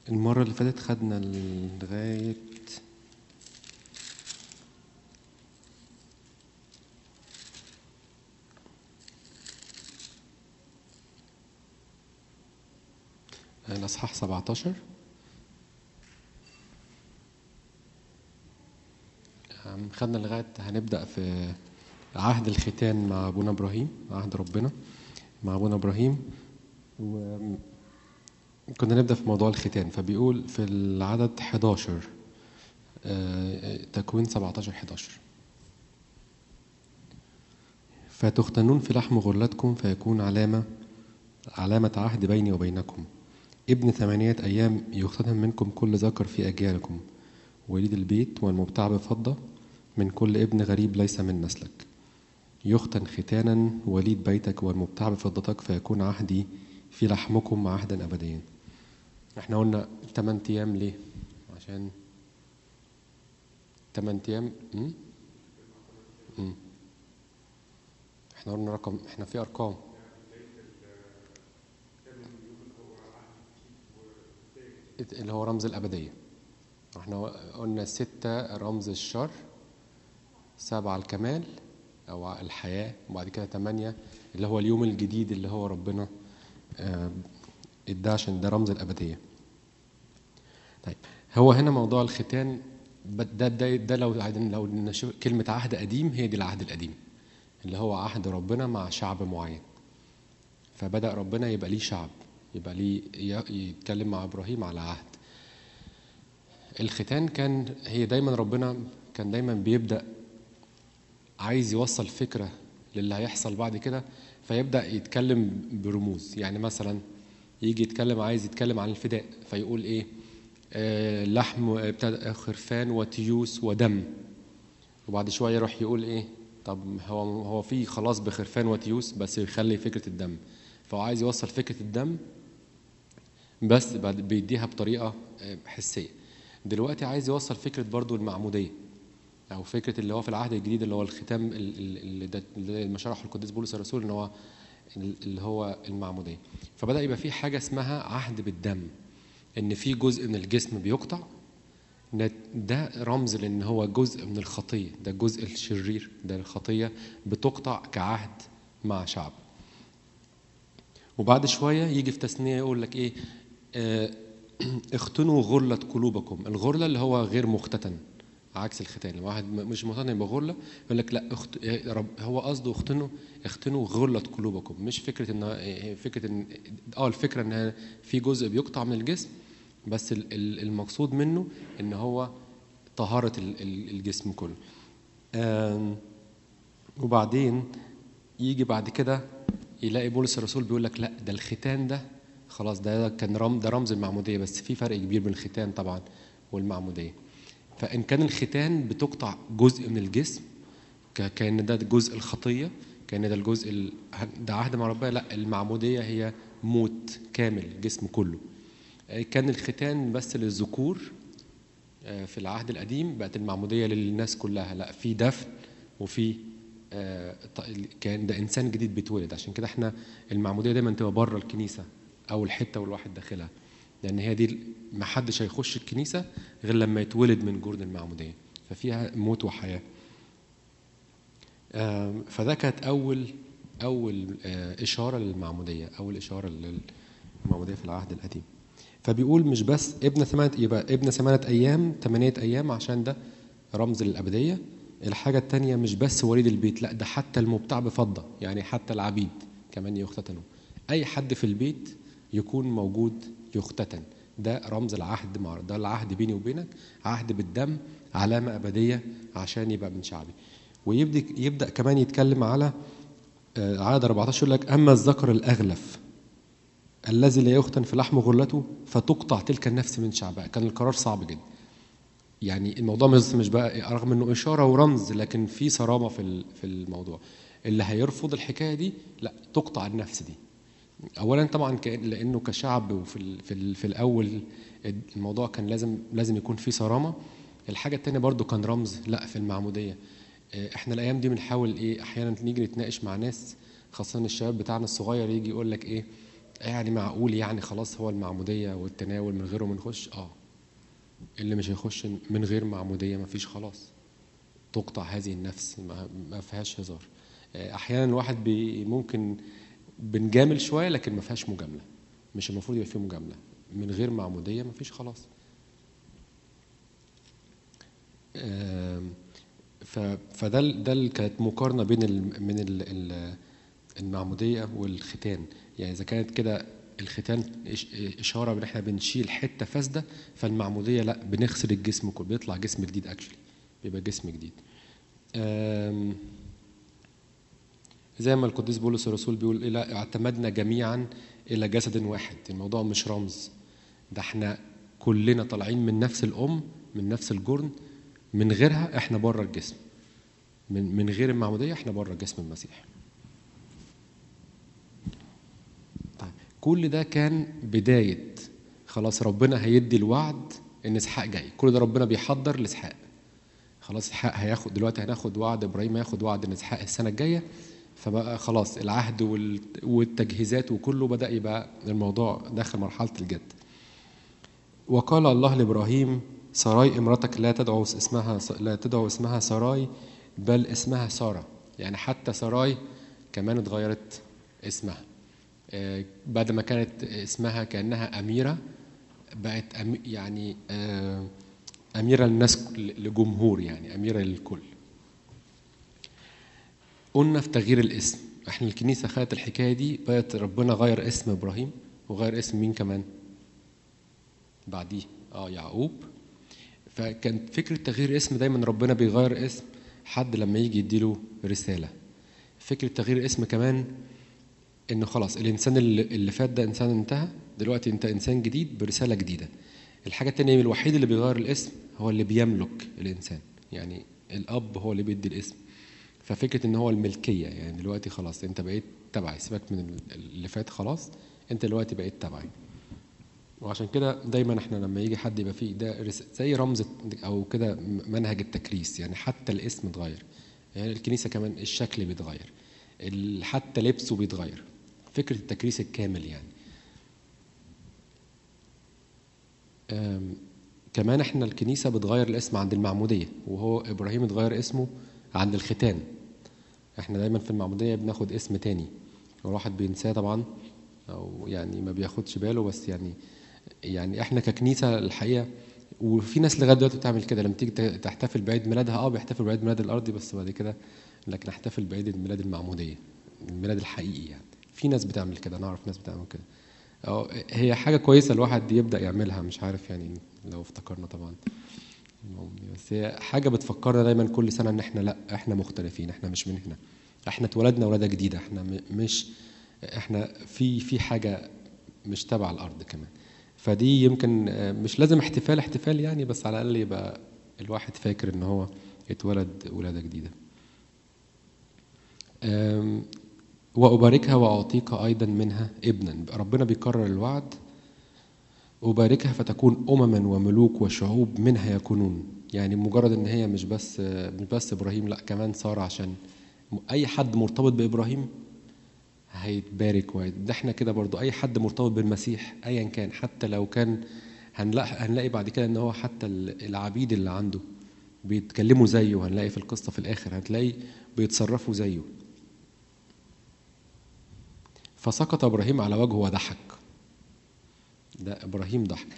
المرة اللي فاتت خدنا لغاية الأصحاح 17 أم، خدنا لغاية هنبدأ في عهد الختان مع أبونا إبراهيم عهد ربنا مع أبونا إبراهيم وكنا نبدأ في موضوع الختان فبيقول في العدد 11 آه، تكوين 17 11 فتختنون في لحم غرلتكم فيكون علامة علامة عهد بيني وبينكم ابن ثمانية أيام يختتن منكم كل ذكر في أجيالكم وليد البيت والمبتاع بفضة من كل ابن غريب ليس من نسلك يختن ختانا وليد بيتك والمبتاع بفضتك فيكون عهدي في لحمكم عهدا أبديا احنا قلنا 8 أيام ليه عشان 8 أيام م? م. احنا قلنا رقم احنا في أرقام اللي هو رمز الأبدية احنا قلنا ستة رمز الشر سبعة الكمال أو الحياة وبعد كده تمانية اللي هو اليوم الجديد اللي هو ربنا آه، اداه عشان ده رمز الأبدية طيب هو هنا موضوع الختان ب- ده ده, ده لو عايزين- لو نشوف كلمة عهد قديم هي دي العهد القديم اللي هو عهد ربنا مع شعب معين فبدأ ربنا يبقى ليه شعب يبقى ليه ي- يتكلم مع إبراهيم على عهد الختان كان هي دايما ربنا كان دايما بيبدأ عايز يوصل فكرة للي هيحصل بعد كده فيبدأ يتكلم برموز يعني مثلا يجي يتكلم عايز يتكلم عن الفداء فيقول ايه آه لحم ابتدى خرفان وتيوس ودم وبعد شوية يروح يقول ايه طب هو هو في خلاص بخرفان وتيوس بس يخلي فكرة الدم فهو عايز يوصل فكرة الدم بس بعد بيديها بطريقة آه، حسية دلوقتي عايز يوصل فكرة برضو المعمودية أو فكرة اللي هو في العهد الجديد اللي هو الختام ال- ال- اللي ده اللي ما شرحه القديس بولس الرسول إن هو ال- اللي هو المعمودية فبدأ يبقى في حاجة اسمها عهد بالدم إن في جزء من الجسم بيقطع ده- ده رمز لأن هو جزء من الخطية ده الجزء الشرير ده الخطية بتقطع كعهد مع شعب وبعد شوية يجي في تثنية يقول لك إيه آه، اختنوا غرلة قلوبكم الغرلة اللي هو غير مختتن عكس الختان لما واحد م- مش مختتن يبقى غرلة يقول لك لا اخت... يا رب هو قصده اختنوا اختنوا غرلة قلوبكم مش فكرة ان هي فكرة ان اه الفكرة ان في جزء بيقطع من الجسم بس ال- ال- المقصود منه ان هو طهارة ال- ال- الجسم كله آم، وبعدين يجي بعد كده يلاقي بولس الرسول بيقول لك لا ده الختان ده خلاص ده كان رمز ده رمز المعموديه بس في فرق كبير بين الختان طبعا والمعموديه فان كان الختان بتقطع جزء من الجسم ك- كان ده جزء الخطيه كان ده الجزء ال- ده عهد مع ربنا لا المعموديه هي موت كامل الجسم كله آه، كان الختان بس للذكور آه، في العهد القديم بقت المعمودية للناس كلها لا في دفن وفي آه، ط- كان ده إنسان جديد بيتولد عشان كده احنا المعمودية دايما تبقى بره الكنيسة أو الحتة والواحد داخلها لأن هي دي ما حدش هيخش الكنيسة غير لما يتولد من جرن المعمودية ففيها موت وحياة آم، فده كانت أول أول آه، إشارة للمعمودية أول إشارة للمعمودية في العهد القديم فبيقول مش بس ابن ثمانية يبقى ابن ثمانية أيام ثمانية أيام عشان ده رمز للأبدية الحاجة التانية مش بس وليد البيت لا ده حتى المبتاع بفضة يعني حتى العبيد كمان يختتنوا أي حد في البيت يكون موجود يختتن ده رمز العهد مع ده العهد بيني وبينك عهد بالدم علامة أبدية عشان يبقى من شعبي ويبدأ يبدأ كمان يتكلم على آه، عدد 14 يقول لك أما الذكر الأغلف الذي لا يختن في لحم غرلته فتقطع تلك النفس من شعبها كان القرار صعب جدا يعني الموضوع مش مش بقى رغم انه اشاره ورمز لكن في صرامه في ال- في الموضوع اللي هيرفض الحكايه دي لا تقطع النفس دي اولا طبعا ك- لانه كشعب وفي ال في, ال في الاول الموضوع كان لازم لازم يكون في صرامه الحاجه الثانيه برضو كان رمز لا في المعموديه آه، احنا الايام دي بنحاول ايه احيانا نيجي نتناقش مع ناس خاصه الشباب بتاعنا الصغير يجي يقول لك ايه يعني معقول يعني خلاص هو المعموديه والتناول من غيره ما نخش اه اللي مش هيخش من غير معموديه ما فيش خلاص تقطع هذه النفس ما, ما فيهاش هزار آه، احيانا الواحد بي ممكن بنجامل شويه لكن ما فيهاش مجامله مش المفروض يبقى فيه مجامله من غير معموديه ما فيش خلاص آم، ف- فده ال- ده ال- كانت مقارنه بين ال من ال ال المعموديه والختان يعني اذا كانت كده الختان إش- اشاره ان احنا بنشيل حته فاسده فالمعموديه لا بنغسل الجسم كله بيطلع جسم جديد اكشلي بيبقى جسم جديد آم، زي ما القديس بولس الرسول بيقول الى اعتمدنا جميعا الى جسد واحد الموضوع مش رمز ده احنا كلنا طالعين من نفس الام من نفس الجرن من غيرها احنا بره الجسم من من غير المعموديه احنا بره جسم المسيح طيب كل ده كان بدايه خلاص ربنا هيدي الوعد ان اسحاق جاي كل ده ربنا بيحضر لاسحاق خلاص اسحاق هياخد دلوقتي هناخد وعد ابراهيم هياخد وعد ان اسحاق السنه الجايه فبقى خلاص العهد وال- والتجهيزات وكله بدا يبقى الموضوع داخل مرحله الجد وقال الله لابراهيم سراي امرتك لا تدعو اسمها لا تدعو اسمها سراي بل اسمها ساره يعني حتى سراي كمان اتغيرت اسمها آه، بعد ما كانت اسمها كانها اميره بقت أمي يعني آه، اميره للناس لجمهور يعني اميره للكل قلنا في تغيير الاسم احنا الكنيسه خدت الحكايه دي بقت ربنا غير اسم ابراهيم وغير اسم مين كمان بعديه اه يعقوب فكان فكره تغيير اسم دايما ربنا بيغير اسم حد لما يجي يديله رساله فكره تغيير اسم كمان انه خلاص الانسان اللي, اللي فات ده انسان انتهى دلوقتي انت انسان جديد برساله جديده الحاجه التانية الوحيد اللي بيغير الاسم هو اللي بيملك الانسان يعني الاب هو اللي بيدي الاسم ففكره ان هو الملكيه يعني دلوقتي خلاص انت بقيت تبعي سيبك من اللي فات خلاص انت دلوقتي بقيت تبعي وعشان كده دايما احنا لما يجي حد يبقى فيه ده رس- زي رمز او كده منهج التكريس يعني حتى الاسم اتغير يعني الكنيسه كمان الشكل بيتغير ال- حتى لبسه بيتغير فكره التكريس الكامل يعني أم، كمان احنا الكنيسه بتغير الاسم عند المعموديه وهو ابراهيم اتغير اسمه عند الختان احنا دايما في المعموديه بناخد اسم تاني الواحد بينساه طبعا او يعني ما بياخدش باله بس يعني يعني احنا ككنيسه الحقيقه وفي ناس لغايه دلوقتي بتعمل كده لما تيجي تحتفل بعيد ميلادها اه بيحتفل بعيد ميلاد الارضي بس بعد كده لكن احتفل بعيد ميلاد المعموديه الميلاد الحقيقي يعني في ناس بتعمل كده انا اعرف ناس بتعمل كده اه هي حاجه كويسه الواحد يبدا يعملها مش عارف يعني لو افتكرنا طبعا بس هي حاجه بتفكرنا دايما كل سنه ان احنا لا احنا مختلفين احنا مش من هنا احنا اتولدنا ولاده جديده احنا م- مش احنا في في حاجه مش تبع الارض كمان فدي يمكن آه، مش لازم احتفال احتفال يعني بس على الاقل يبقى الواحد فاكر ان هو اتولد ولاده جديده آم، وأباركها وأعطيك أيضا منها ابنا ربنا بيكرر الوعد أباركها فتكون أمما وملوك وشعوب منها يكونون يعني مجرد إن هي مش بس مش بس إبراهيم لا كمان سارة عشان أي حد مرتبط بإبراهيم هيتبارك وهيت- ده احنا كده برضو أي حد مرتبط بالمسيح أيا كان حتى لو كان هنلاقي هنلاقي بعد كده إن هو حتى ال- العبيد اللي عنده بيتكلموا زيه هنلاقي في القصة في الآخر هتلاقي بيتصرفوا زيه فسقط ابراهيم على وجهه وضحك ده ابراهيم ضحك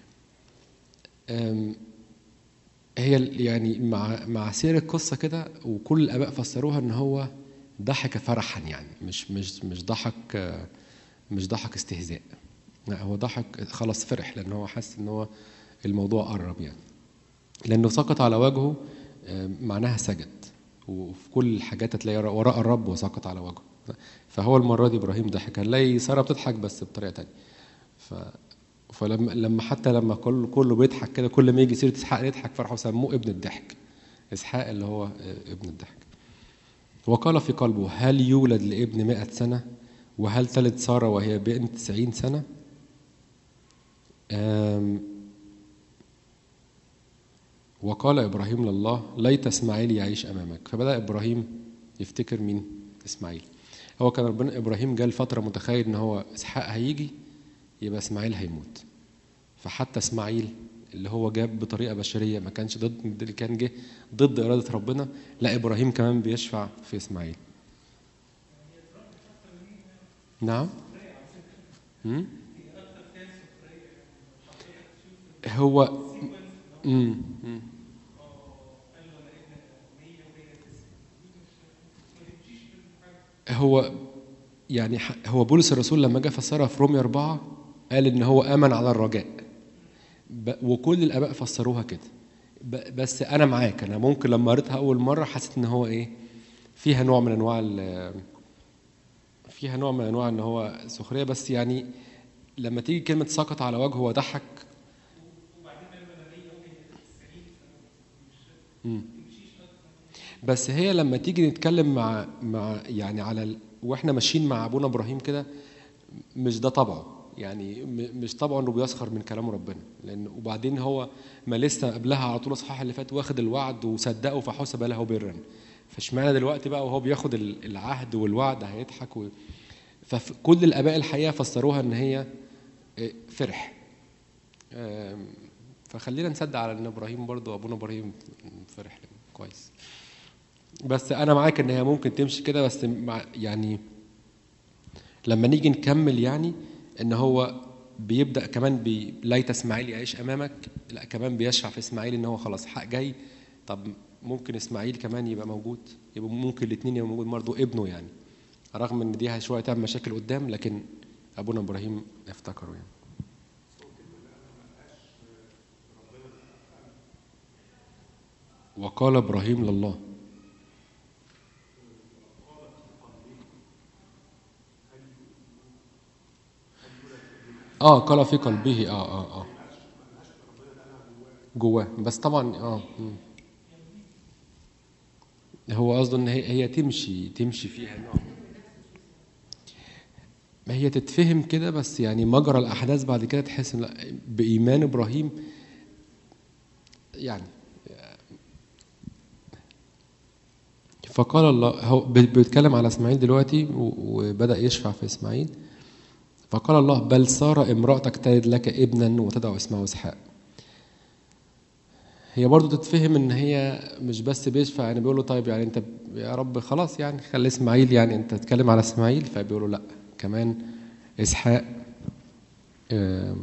أم، هي ال- يعني مع مع سير القصه كده وكل الاباء فسروها ان هو ضحك فرحا يعني مش مش مش ضحك آه، مش ضحك استهزاء لا هو ضحك خلاص فرح لان هو حس ان هو الموضوع قرب يعني لانه سقط على وجهه آه، معناها سجد وفي كل الحاجات هتلاقي وراء الرب وسقط على وجهه فهو المره دي ابراهيم ضحك هنلاقي ساره بتضحك بس بطريقه تانية ف فلما لما حتى لما كله كله بيضحك كده كل ما يجي سيره اسحاق يضحك فراحوا سموه ابن الضحك اسحاق اللي هو آه، ابن الضحك وقال في قلبه هل يولد لابن مئة سنة وهل تلد سارة وهي بنت تسعين سنة آم، وقال إبراهيم لله ليت إسماعيل يعيش أمامك فبدأ إبراهيم يفتكر مين إسماعيل هو كان ربنا ابراهيم جه لفتره متخيل ان هو اسحاق هيجي يبقى اسماعيل هيموت فحتى اسماعيل اللي هو جاب بطريقه بشريه ما كانش ضد اللي كان جه ضد اراده ربنا لا ابراهيم كمان بيشفع في اسماعيل نعم مم؟ هو مم. مم. هو يعني ح- هو بولس الرسول لما جه فسرها في رومية أربعة قال إن هو آمن على الرجاء ب- وكل الآباء فسروها كده ب- بس أنا معاك أنا ممكن لما قريتها أول مرة حسيت إن هو إيه فيها نوع من أنواع ال- فيها نوع من أنواع إن هو سخرية بس يعني لما تيجي كلمة سقط على وجهه وضحك مم. بس هي لما تيجي نتكلم مع مع يعني على ال... واحنا ماشيين مع ابونا ابراهيم كده مش ده طبعه يعني م- مش طبعه انه بيسخر من كلام ربنا لان وبعدين هو ما لسه قبلها على طول الاصحاح اللي فات واخد الوعد وصدقه فحسب له برا فاشمعنى دلوقتي بقى وهو بياخد ال- العهد والوعد هيضحك و... فكل الاباء الحقيقه فسروها ان هي إيه، فرح آم، فخلينا نصدق على ان ابراهيم برضو ابونا ابراهيم فرح كويس بس انا معاك ان هي ممكن تمشي كده بس مع يعني لما نيجي نكمل يعني ان هو بيبدا كمان بي ليت اسماعيل يعيش امامك لا كمان بيشفع في اسماعيل ان هو خلاص حق جاي طب ممكن اسماعيل كمان يبقى موجود يبقى ممكن الاثنين يبقى موجود برضه ابنه يعني رغم ان دي شويه تعمل مشاكل قدام لكن ابونا ابراهيم افتكره يعني وقال ابراهيم لله اه قال في قلبه اه اه اه جواه بس طبعا اه مم. هو قصده ان هي هي تمشي تمشي فيها نوع ما هي تتفهم كده بس يعني مجرى الاحداث بعد كده تحس ان لا، بايمان ابراهيم يعني فقال الله هو بيتكلم على اسماعيل دلوقتي و- وبدا يشفع في اسماعيل فقال الله بل سارة امرأتك تلد لك ابنا وتدعو اسمه اسحاق هي برضو تتفهم ان هي مش بس بيشفع يعني بيقول له طيب يعني انت يا رب خلاص يعني خلي اسماعيل يعني انت تتكلم على اسماعيل فبيقول له لا كمان اسحاق آم،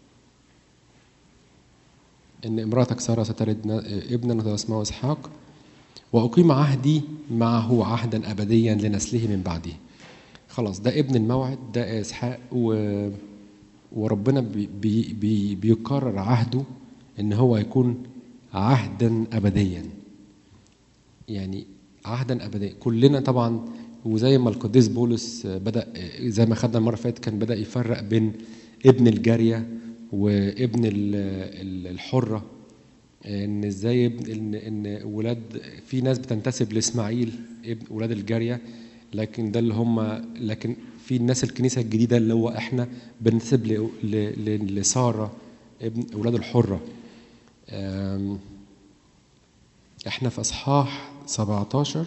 ان امرأتك سارة ستلد ن- ابنا وتدعو اسمه اسحاق واقيم عهدي معه عهدا ابديا لنسله من بعده خلاص ده ابن الموعد ده اسحاق و... وربنا بي... بي... بي... بيكرر عهده ان هو يكون عهدا ابديا يعني عهدا ابديا كلنا طبعا وزي ما القديس بولس بدا زي ما خدنا المره اللي فاتت كان بدا يفرق بين ابن الجاريه وابن ال- ال- الحره ان ازاي ابن ان ان ولاد في ناس بتنتسب لاسماعيل ابن ولاد الجاريه لكن ده اللي هم لكن في الناس الكنيسه الجديده اللي هو احنا بننتسب ل- ل- ل- لساره ابن ولاد الحره أم، احنا في اصحاح 17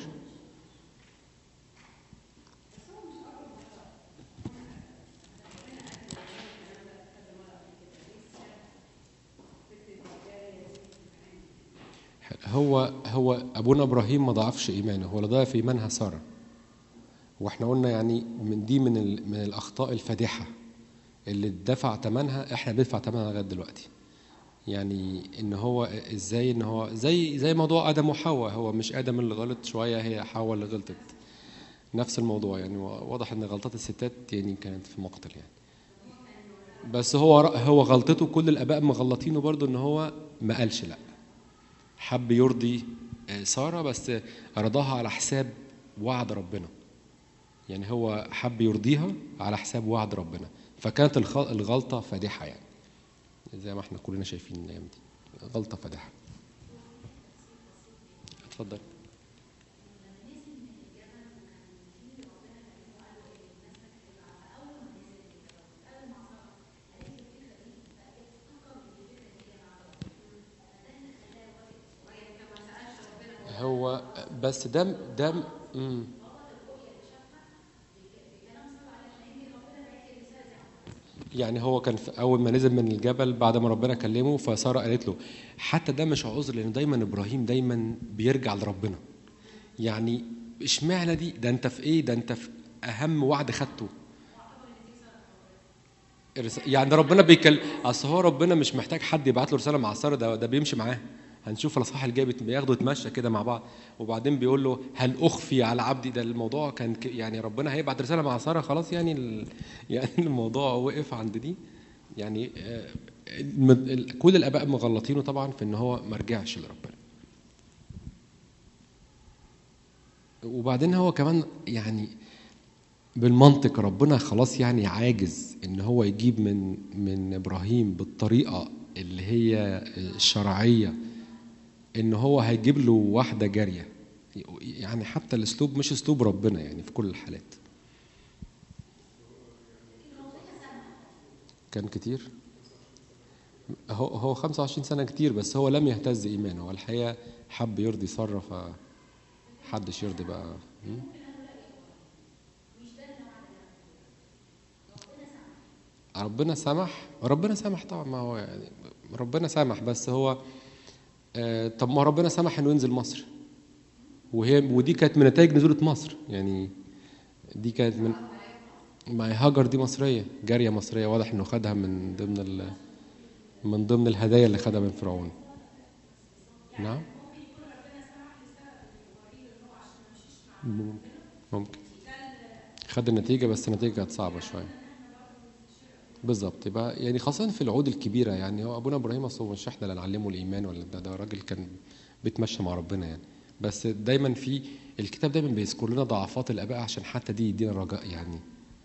هو هو ابونا ابراهيم ما ضعفش ايمانه هو اللي ضعف ايمانها ساره واحنا قلنا يعني من دي من ال- من الاخطاء الفادحه اللي اتدفع ثمنها احنا بندفع ثمنها لغايه دلوقتي يعني ان هو ازاي ان هو زي زي موضوع ادم وحواء هو مش ادم اللي غلط شويه هي حواء اللي غلطت نفس الموضوع يعني واضح ان غلطات الستات يعني كانت في مقتل يعني بس هو هو غلطته كل الاباء مغلطينه برضه ان هو ما قالش لا حب يرضي آه، ساره بس رضاها على حساب وعد ربنا يعني هو حب يرضيها على حساب وعد ربنا فكانت الخ- الغلطه فادحه يعني زي ما احنا كلنا شايفين الايام دي غلطه فادحه اتفضل هو بس ده ده مم. يعني هو كان في اول ما نزل من الجبل بعد ما ربنا كلمه فساره قالت له حتى ده مش عذر لان دايما ابراهيم دايما بيرجع لربنا يعني اشمعنى دي ده انت في ايه ده انت في اهم وعد خدته الرس- يعني ده ربنا بيكلم اصل هو ربنا مش محتاج حد يبعت له رساله مع ساره ده ده بيمشي معاه هنشوف الاصحاح الجاي بيت- بياخدوا يتمشى كده مع بعض وبعدين بيقول له هل اخفي على عبدي ده الموضوع كان ك- يعني ربنا هيبعت رساله مع ساره خلاص يعني ال... يعني الموضوع وقف عند دي يعني آه، الم- ال- كل الاباء مغلطينه طبعا في ان هو ما رجعش لربنا وبعدين هو كمان يعني بالمنطق ربنا خلاص يعني عاجز ان هو يجيب من من ابراهيم بالطريقه اللي هي الشرعيه ان هو هيجيب له واحده جاريه يعني حتى الاسلوب مش اسلوب ربنا يعني في كل الحالات كان كتير هو هو 25 سنه كتير بس هو لم يهتز ايمانه هو الحقيقه حب يرضي ساره فحدش يرضي بقى م? ربنا سمح ربنا سمح طبعا ما هو يعني ربنا سمح بس هو آه طب ما ربنا سمح انه ينزل مصر وهي ودي كانت من نتائج نزولة مصر يعني دي كانت من ما هي هاجر دي مصرية جارية مصرية واضح انه خدها من ضمن ال من ضمن الهدايا اللي خدها من فرعون نعم ممكن ممكن خد النتيجة بس النتيجة كانت صعبة شوية بالظبط يبقى يعني خاصة في العود الكبيرة يعني هو أبونا إبراهيم أصلا مش إحنا اللي نعلمه الإيمان ولا ده ده راجل كان بيتمشى مع ربنا يعني بس دايما في الكتاب دايما بيذكر لنا ضعفات الآباء عشان حتى دي يدينا رجاء يعني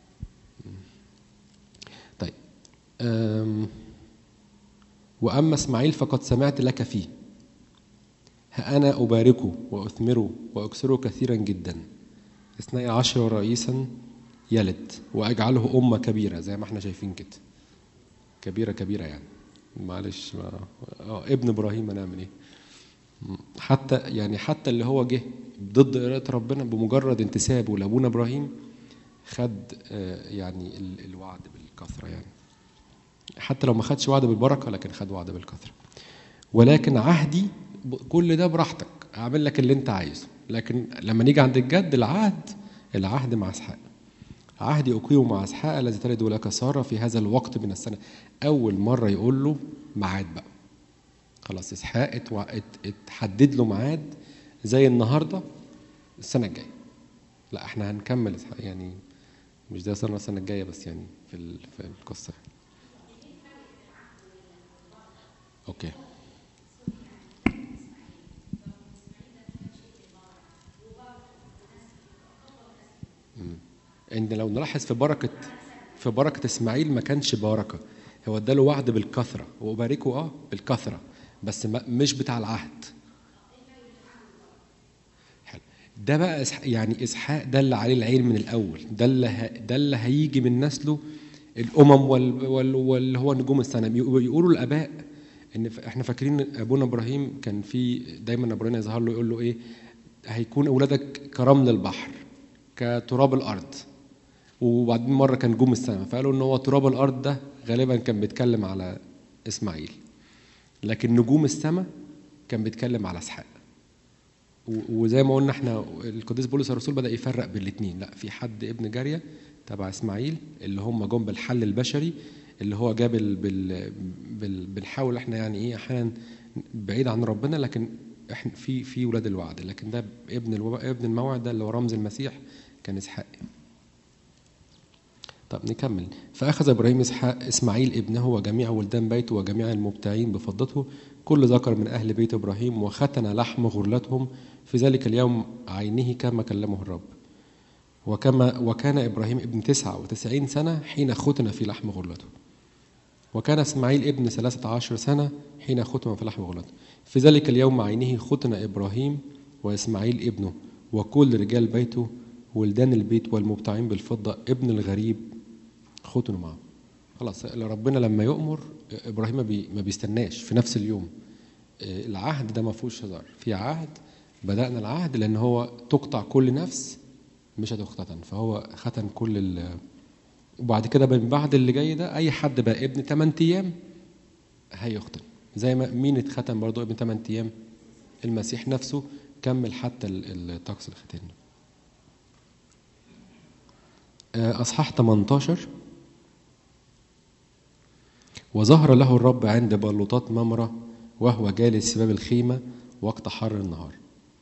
طيب أم وأما إسماعيل فقد سمعت لك فيه ها أنا أباركه وأثمره وأكثره كثيرا جدا اثني عشر رئيسا يلد وأجعله أمة كبيرة زي ما احنا شايفين كده كبيرة كبيرة يعني معلش ما اه ابن إبراهيم هنعمل إيه حتى يعني حتى اللي هو جه ضد إرادة ربنا بمجرد انتسابه لأبونا إبراهيم خد آه، يعني ال- الوعد بالكثرة يعني حتى لو ما خدش وعد بالبركة لكن خد وعد بالكثرة ولكن عهدي ب- كل ده براحتك اعمل لك اللي انت عايزه لكن لما نيجي عند الجد العهد العهد مع اسحاق عهدي اقيم مع اسحاق الذي تلد لك ساره في هذا الوقت من السنه اول مره يقول له ميعاد بقى خلاص اسحاق اتوع- ات- اتحدد له ميعاد زي النهارده السنه الجايه لا احنا هنكمل اسحاق يعني مش ده صرنا السنه الجايه بس يعني في ال- في القصه اوكي مم. ان لو نلاحظ في بركه في بركه اسماعيل ما كانش بركه هو اداله وعد بالكثره وباركه اه بالكثره بس ما مش بتاع العهد حلو ده بقى إسح- يعني اسحاق ده اللي عليه العين من الاول ده اللي ه... ده اللي هيجي من نسله الامم وال... وال... واللي هو نجوم السنه بيقو- يقولوا الاباء ان ف... احنا فاكرين ابونا ابراهيم كان في دايما ابراهيم يظهر له يقول له ايه هيكون اولادك كرمل البحر كتراب الارض وبعدين مره كان نجوم السماء فقالوا ان هو تراب الارض ده غالبا كان بيتكلم على اسماعيل لكن نجوم السماء كان بيتكلم على اسحاق و- وزي ما قلنا احنا القديس بولس الرسول بدا يفرق بين الاثنين لا في حد ابن جاريه تبع اسماعيل اللي هم جم بالحل البشري اللي هو جاب بال بال بال بنحاول احنا يعني ايه احيانا بعيد عن ربنا لكن احنا في في ولاد الوعد لكن ده ابن الو... ابن الموعد ده اللي هو رمز المسيح كان اسحاق طب نكمل فأخذ إبراهيم إسحاق إسماعيل ابنه وجميع ولدان بيته وجميع المبتاعين بفضته كل ذكر من أهل بيت إبراهيم وختن لحم غرلتهم في ذلك اليوم عينه كما كلمه الرب وكما وكان إبراهيم ابن تسعة وتسعين سنة حين ختن في لحم غرلته وكان إسماعيل ابن ثلاثة عشر سنة حين ختم في لحم غرلته في ذلك اليوم عينه ختن إبراهيم وإسماعيل ابنه وكل رجال بيته ولدان البيت والمبتاعين بالفضة ابن الغريب ختنوا معه خلاص ربنا لما يؤمر ابراهيم ما, بي ما بيستناش في نفس اليوم آه، العهد ده ما فيهوش هزار في عهد بدانا العهد لان هو تقطع كل نفس مش هتختتن فهو ختن كل ال- وبعد كده من بعد اللي جاي ده اي حد بقى ابن 8 ايام هيختن زي ما مين اتختم برضه ابن 8 ايام المسيح نفسه كمل حتى ال- الطقس الختان آه، اصحاح 18 وظهر له الرب عند بلوطات ممرة وهو جالس في باب الخيمة وقت حر النهار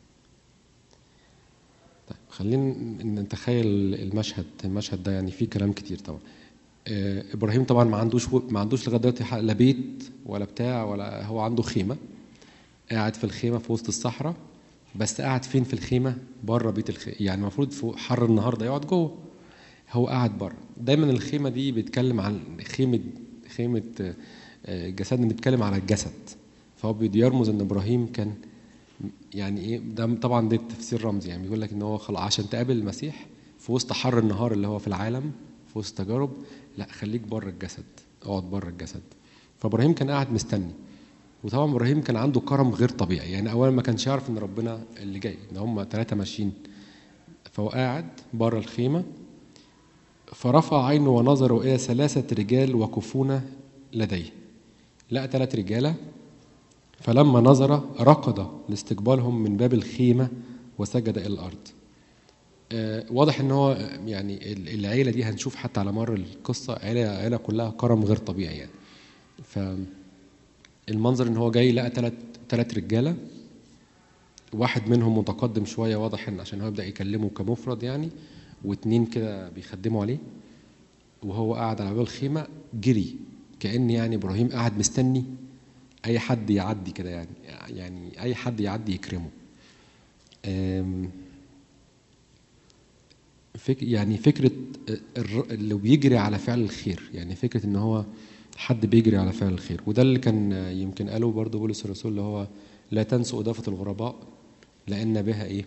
طيب خلينا نتخيل المشهد المشهد ده يعني فيه كلام كتير طبعا آه، ابراهيم طبعا ما عندوش ما عندوش لغايه دلوقتي حق- لا بيت ولا بتاع ولا هو عنده خيمه قاعد في الخيمه في وسط الصحراء بس قاعد فين في الخيمه بره بيت الخيمه يعني المفروض في حر النهار ده يقعد جوه هو قاعد بره دايما الخيمه دي بيتكلم عن خيمه خيمه آه، آه، جسدنا بيتكلم على الجسد فهو بيرمز ان ابراهيم كان يعني ايه ده طبعا ده تفسير رمزي يعني بيقول لك ان هو خلاص عشان تقابل المسيح في وسط حر النهار اللي هو في العالم في وسط تجارب لا خليك بره الجسد اقعد بره الجسد فابراهيم كان قاعد مستني وطبعا ابراهيم كان عنده كرم غير طبيعي يعني اولا ما كانش يعرف ان ربنا اللي جاي ان هم ثلاثه ماشيين فهو قاعد بره الخيمه فرفع عينه ونظر الى ثلاثه رجال وقفون لديه لقى ثلاث رجاله فلما نظر ركض لاستقبالهم من باب الخيمه وسجد الى الارض آه، واضح ان هو آه، يعني ال- العيله دي هنشوف حتى على مر القصه عيله عيله كلها كرم غير طبيعي يعني ف المنظر ان هو جاي لقى ثلاث ثلاث رجاله واحد منهم متقدم شويه واضح ان عشان هو يبدا يكلمه كمفرد يعني واتنين كده بيخدموا عليه وهو قاعد على باب الخيمه جري كان يعني ابراهيم قاعد مستني اي حد يعدي كده يعني يعني اي حد يعدي يكرمه أم، فك يعني فكره الر- اللي بيجري على فعل الخير يعني فكره ان هو حد بيجري على فعل الخير وده اللي كان يمكن قاله برضه بولس الرسول اللي هو لا تنسوا اضافه الغرباء لان بها ايه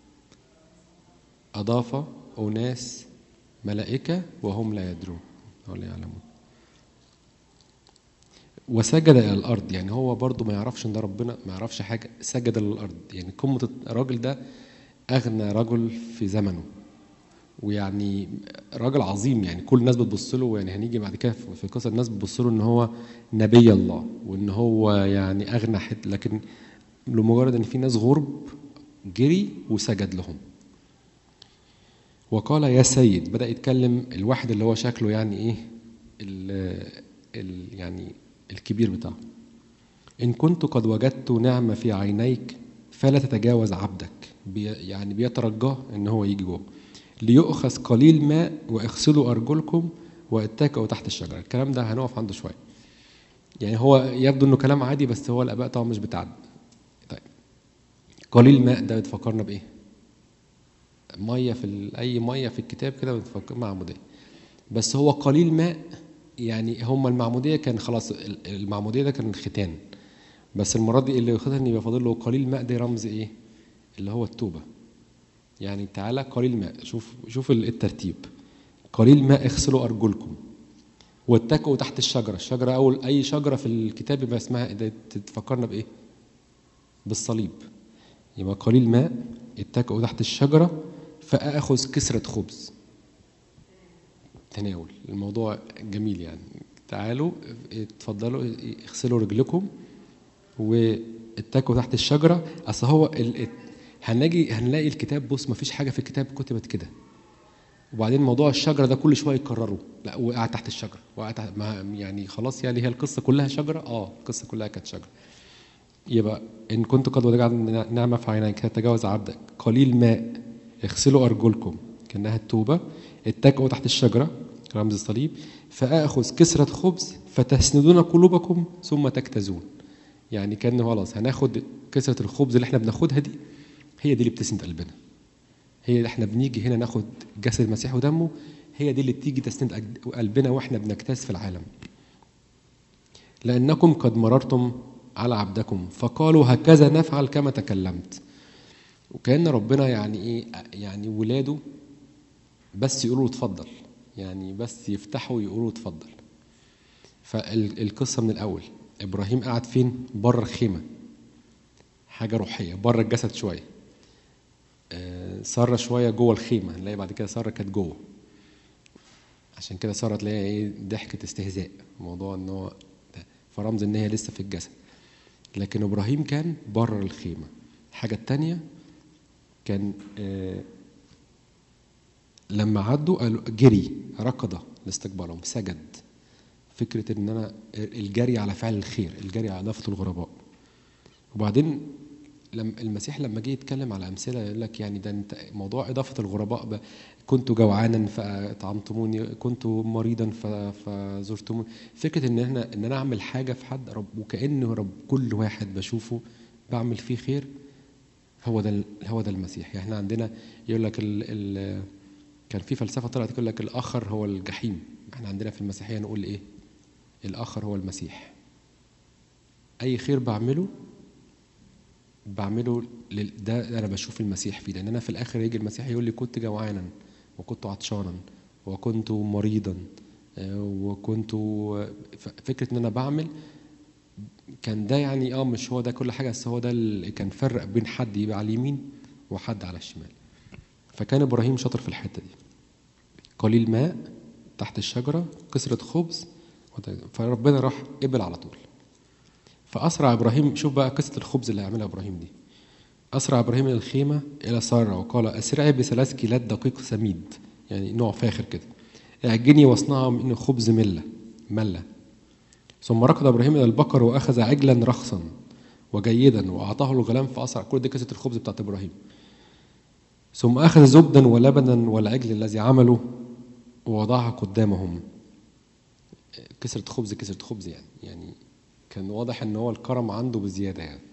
اضاف اناس ملائكه وهم لا يدرون ولا يعلمون وسجد الى الارض يعني هو برضه ما يعرفش ان ده ربنا ما يعرفش حاجه سجد للارض يعني قمه الراجل ده اغنى رجل في زمنه ويعني راجل عظيم يعني كل الناس بتبص له يعني هنيجي بعد كده في في قصه الناس بتبص له ان هو نبي الله وان هو يعني اغنى حد لكن لمجرد ان في ناس غرب جري وسجد لهم وقال يا سيد بدا يتكلم الواحد اللي هو شكله يعني ايه ال ال يعني الكبير بتاعه ان كنت قد وجدت نعمه في عينيك فلا تتجاوز عبدك بي يعني بيترجاه ان هو يجي جوه ليؤخذ قليل ماء واغسلوا ارجلكم واتكئوا تحت الشجره الكلام ده هنقف عنده شويه يعني هو يبدو انه كلام عادي بس هو الاباء طبعا مش بتعد طيب قليل ماء ده بتفكرنا بايه ميه في ال- اي ميه في الكتاب كده بتفكر معموديه بس هو قليل ماء يعني هم المعموديه كان خلاص ال- المعموديه ده كان الختان بس المره دي اللي ختن يبقى فاضل له قليل ماء ده رمز ايه اللي هو التوبه يعني تعالى قليل ماء شوف شوف ال- الترتيب قليل ماء اغسلوا ارجلكم واتكئوا تحت الشجره الشجره اول اي شجره في الكتاب يبقى اسمها ده تفكرنا بايه بالصليب يبقى قليل ماء اتكئوا تحت الشجره فاخذ كسره خبز تناول الموضوع جميل يعني تعالوا اتفضلوا اغسلوا رجلكم واتكوا تحت الشجره اصل هو ال... هنلاقي هنلاقي الكتاب بص ما فيش حاجه في الكتاب كتبت كده وبعدين موضوع الشجره ده كل شويه يكرره لا وقع تحت الشجره وقع تحت ما يعني خلاص يعني هي القصه كلها شجره اه القصه كلها كانت شجره يبقى ان كنت قد وجدت نعمه في عينيك تتجاوز عبدك قليل ماء اغسلوا ارجلكم كانها التوبه اتكئوا تحت الشجره رمز الصليب فاخذ كسره خبز فتسندون قلوبكم ثم تكتزون يعني كان خلاص هناخد كسره الخبز اللي احنا بناخدها دي هي دي اللي بتسند قلبنا هي اللي احنا بنيجي هنا ناخد جسد المسيح ودمه هي دي اللي بتيجي تسند أج- قلبنا واحنا بنجتاز في العالم لانكم قد مررتم على عبدكم فقالوا هكذا نفعل كما تكلمت وكان ربنا يعني ايه يعني ولاده بس يقولوا اتفضل يعني بس يفتحوا يقولوا اتفضل فالقصه من الاول ابراهيم قعد فين بره الخيمه حاجه روحيه بره الجسد شويه آه، ساره شويه جوه الخيمه نلاقي بعد كده ساره كانت جوه عشان كده ساره تلاقيها ايه ضحكه استهزاء موضوع ان هو ده. فرمز ان هي لسه في الجسد لكن ابراهيم كان بره الخيمه الحاجه التانية كان آه لما عدوا قالوا جري ركض لاستقبالهم سجد فكره ان انا الجري على فعل الخير الجري على نفط الغرباء وبعدين لما المسيح لما جه يتكلم على امثله يقول لك يعني ده انت موضوع اضافه الغرباء ب- كنت جوعانا فاطعمتموني كنت مريضا ف- فزرتموني فكره ان احنا ان انا اعمل حاجه في حد رب وكان رب كل واحد بشوفه بعمل فيه خير هو ده ال- هو ده المسيح يعني احنا عندنا يقول لك ال ال كان في فلسفه طلعت يقول لك الاخر هو الجحيم احنا عندنا في المسيحيه نقول ايه الاخر هو المسيح اي خير بعمله بعمله لل... ده انا بشوف المسيح فيه لان انا في الاخر يجي المسيح يقول لي كنت جوعانا وكنت عطشانا وكنت مريضا آه، وكنت ف- فكره ان انا بعمل كان ده يعني اه مش هو ده كل حاجه بس هو ده اللي كان فرق بين حد يبقى على اليمين وحد على الشمال فكان ابراهيم شاطر في الحته دي قليل ماء تحت الشجره كسره خبز وده- فربنا راح قبل على طول فأسرع إبراهيم شوف بقى قصة الخبز اللي هيعملها إبراهيم دي أسرع إبراهيم إلى الخيمة إلى سارة وقال أسرعي بثلاث كيلات دقيق سميد يعني نوع فاخر كده اعجني واصنعه من خبز ملة ملة ثم ركض إبراهيم إلى البقر وأخذ عجلا رخصا وجيدا وأعطاه الغلام فأسرع كل دي قصة الخبز بتاعت إبراهيم ثم أخذ زبدا ولبنا والعجل الذي عمله ووضعها قدامهم كسرة خبز كسرة خبز يعني يعني كان واضح ان هو الكرم عنده بزياده يعني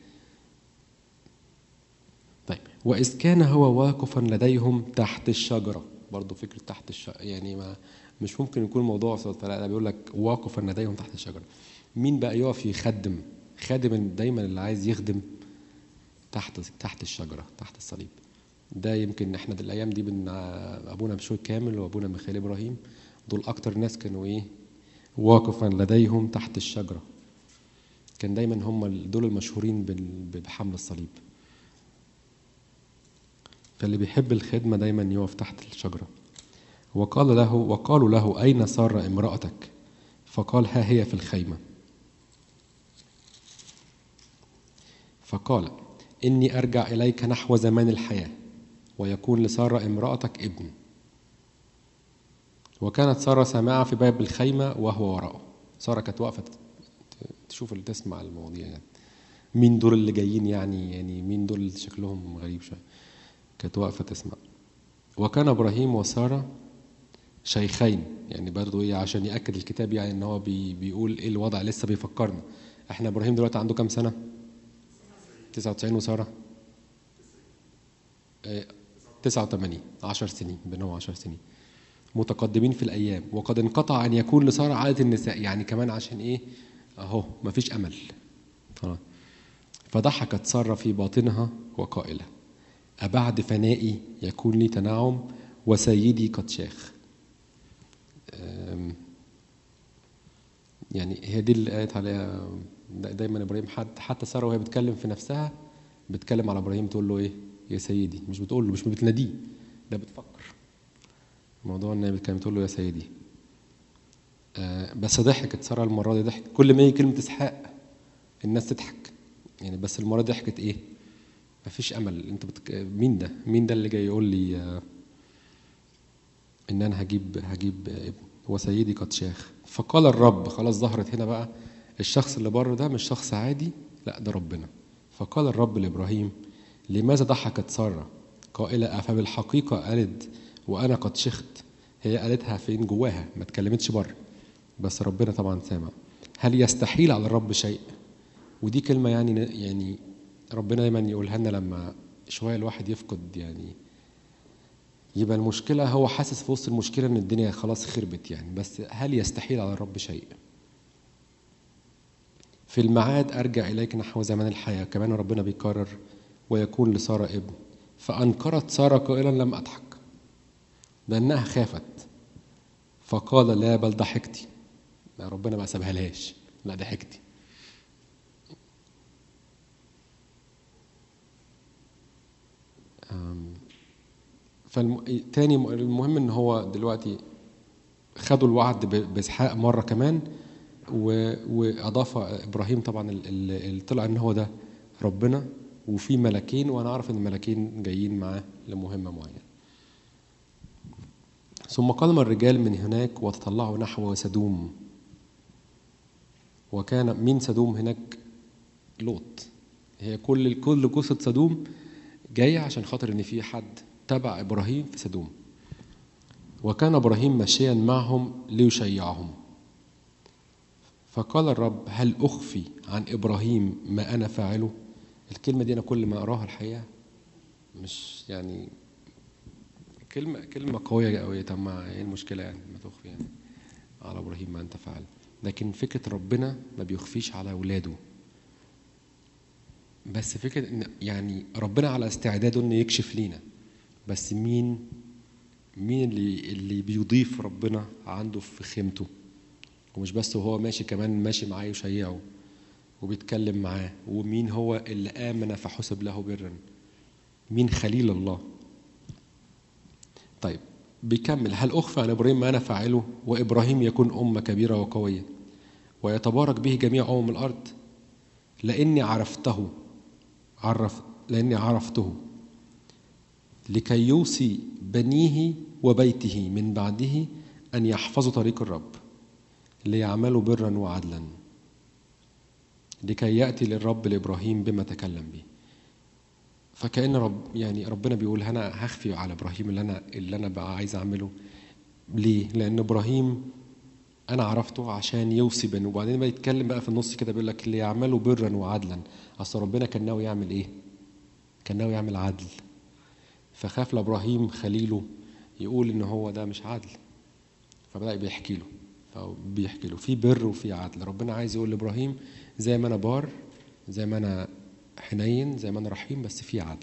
طيب واذ كان هو واقفا لديهم تحت الشجره برضه فكره تحت الشجره يعني ما مش ممكن يكون موضوع صوت فلا بيقول لك واقفا لديهم تحت الشجره مين بقى يقف يخدم خادم دايما اللي عايز يخدم تحت تحت الشجره تحت الصليب ده يمكن احنا دي الايام دي بن ابونا بشوي كامل وابونا ميخائيل ابراهيم دول اكتر ناس كانوا ايه واقفا لديهم تحت الشجره كان دايما هم دول المشهورين بال- بحمل الصليب فاللي بيحب الخدمة دايما يقف تحت الشجرة وقال له وقالوا له أين سارة امرأتك فقال ها هي في الخيمة فقال إني أرجع إليك نحو زمان الحياة ويكون لسارة امرأتك ابن وكانت سارة سامعة في باب الخيمة وهو وراءه سارة كانت واقفة تشوف اللي تسمع المواضيع يعني مين دول اللي جايين يعني يعني مين دول اللي شكلهم غريب شويه كانت واقفه تسمع وكان ابراهيم وساره شيخين يعني برضه ايه عشان ياكد الكتاب يعني ان هو بي بيقول ايه الوضع لسه بيفكرنا احنا ابراهيم دلوقتي عنده كام سنه 99 وساره آه، 89 10 سنين بينهم 10 سنين متقدمين في الايام وقد انقطع ان يكون لساره عاده النساء يعني كمان عشان ايه اهو مفيش امل خلاص فضحكت ساره في باطنها وقائله أبعد فنائي يكون لي تنعم وسيدي قد شاخ أم، يعني هي دي اللي قالت عليها دا- دايما ابراهيم حتى حتى ساره وهي بتتكلم في نفسها بتتكلم على ابراهيم تقول له ايه يا سيدي مش بتقول له مش بتناديه ده بتفكر موضوع ان هي بتتكلم تقول له يا سيدي آه، بس ضحكت ساره المره دي ضحكت كل ما يجي كلمه اسحاق الناس تضحك يعني بس المره دي ضحكت ايه مفيش امل انت بتك... مين ده مين ده اللي جاي يقول لي آه، ان انا هجيب هجيب ابن هو سيدي قد شاخ فقال الرب خلاص ظهرت هنا بقى الشخص اللي بره ده مش شخص عادي لا ده ربنا فقال الرب لابراهيم لماذا ضحكت ساره قائله افبالحقيقه الد وانا قد شخت هي قالتها فين جواها ما اتكلمتش بره بس ربنا طبعا سامع هل يستحيل على الرب شيء ودي كلمه يعني يعني ربنا دايما يقولها لنا لما شويه الواحد يفقد يعني يبقى المشكله هو حاسس في وسط المشكله ان الدنيا خلاص خربت يعني بس هل يستحيل على الرب شيء في الميعاد ارجع اليك نحو زمان الحياه كمان ربنا بيكرر ويكون لساره ابن فانكرت ساره قائلا لم اضحك لانها خافت فقال لا بل ضحكتي لا ربنا ما سابها لهاش لا ضحكتي أم، فالم... تاني م- المهم ان هو دلوقتي خدوا الوعد ب- باسحاق مره كمان و- واضاف ابراهيم طبعا ال- ال- اللي طلع ان هو ده ربنا وفي ملكين وانا اعرف ان الملكين جايين معاه لمهمه معينه ثم قدم الرجال من هناك وتطلعوا نحو سدوم وكان مين سدوم هناك لوط هي كل كل قصه سدوم جايه عشان خاطر ان في حد تبع ابراهيم في سدوم وكان ابراهيم ماشيا معهم ليشيعهم فقال الرب هل اخفي عن ابراهيم ما انا فاعله الكلمه دي انا كل ما اقراها الحقيقه مش يعني كلمه كلمه قويه قوي طب ما ايه المشكله يعني ما تخفي يعني على ابراهيم ما انت فعل لكن فكره ربنا ما بيخفيش على اولاده بس فكره ان يعني ربنا على استعداده انه يكشف لينا بس مين مين اللي اللي بيضيف ربنا عنده في خيمته ومش بس وهو ماشي كمان ماشي معاه يشيعه وبيتكلم معاه ومين هو اللي آمن فحسب له برا مين خليل الله طيب بيكمل هل أخفى عن إبراهيم ما أنا فاعله وإبراهيم يكون أمة كبيرة وقوية ويتبارك به جميع أمم الأرض لأني عرفته عرف لأني عرفته لكي يوصي بنيه وبيته من بعده أن يحفظوا طريق الرب ليعملوا برا وعدلا لكي يأتي للرب لإبراهيم بما تكلم به فكأن رب يعني ربنا بيقول أنا هخفي على إبراهيم اللي أنا اللي أنا بقى عايز أعمله ليه؟ لأن إبراهيم أنا عرفته عشان يوصي بني وبعدين بقى يتكلم بقى في النص كده بيقول لك ليعملوا برا وعدلا أصل ربنا كان ناوي يعمل إيه؟ كان ناوي يعمل عدل فخاف لابراهيم خليله يقول ان هو ده مش عدل فبدا بيحكي له فبيحكي له في بر وفي عدل ربنا عايز يقول لابراهيم زي ما انا بار زي ما انا حنين زي ما انا رحيم بس في عدل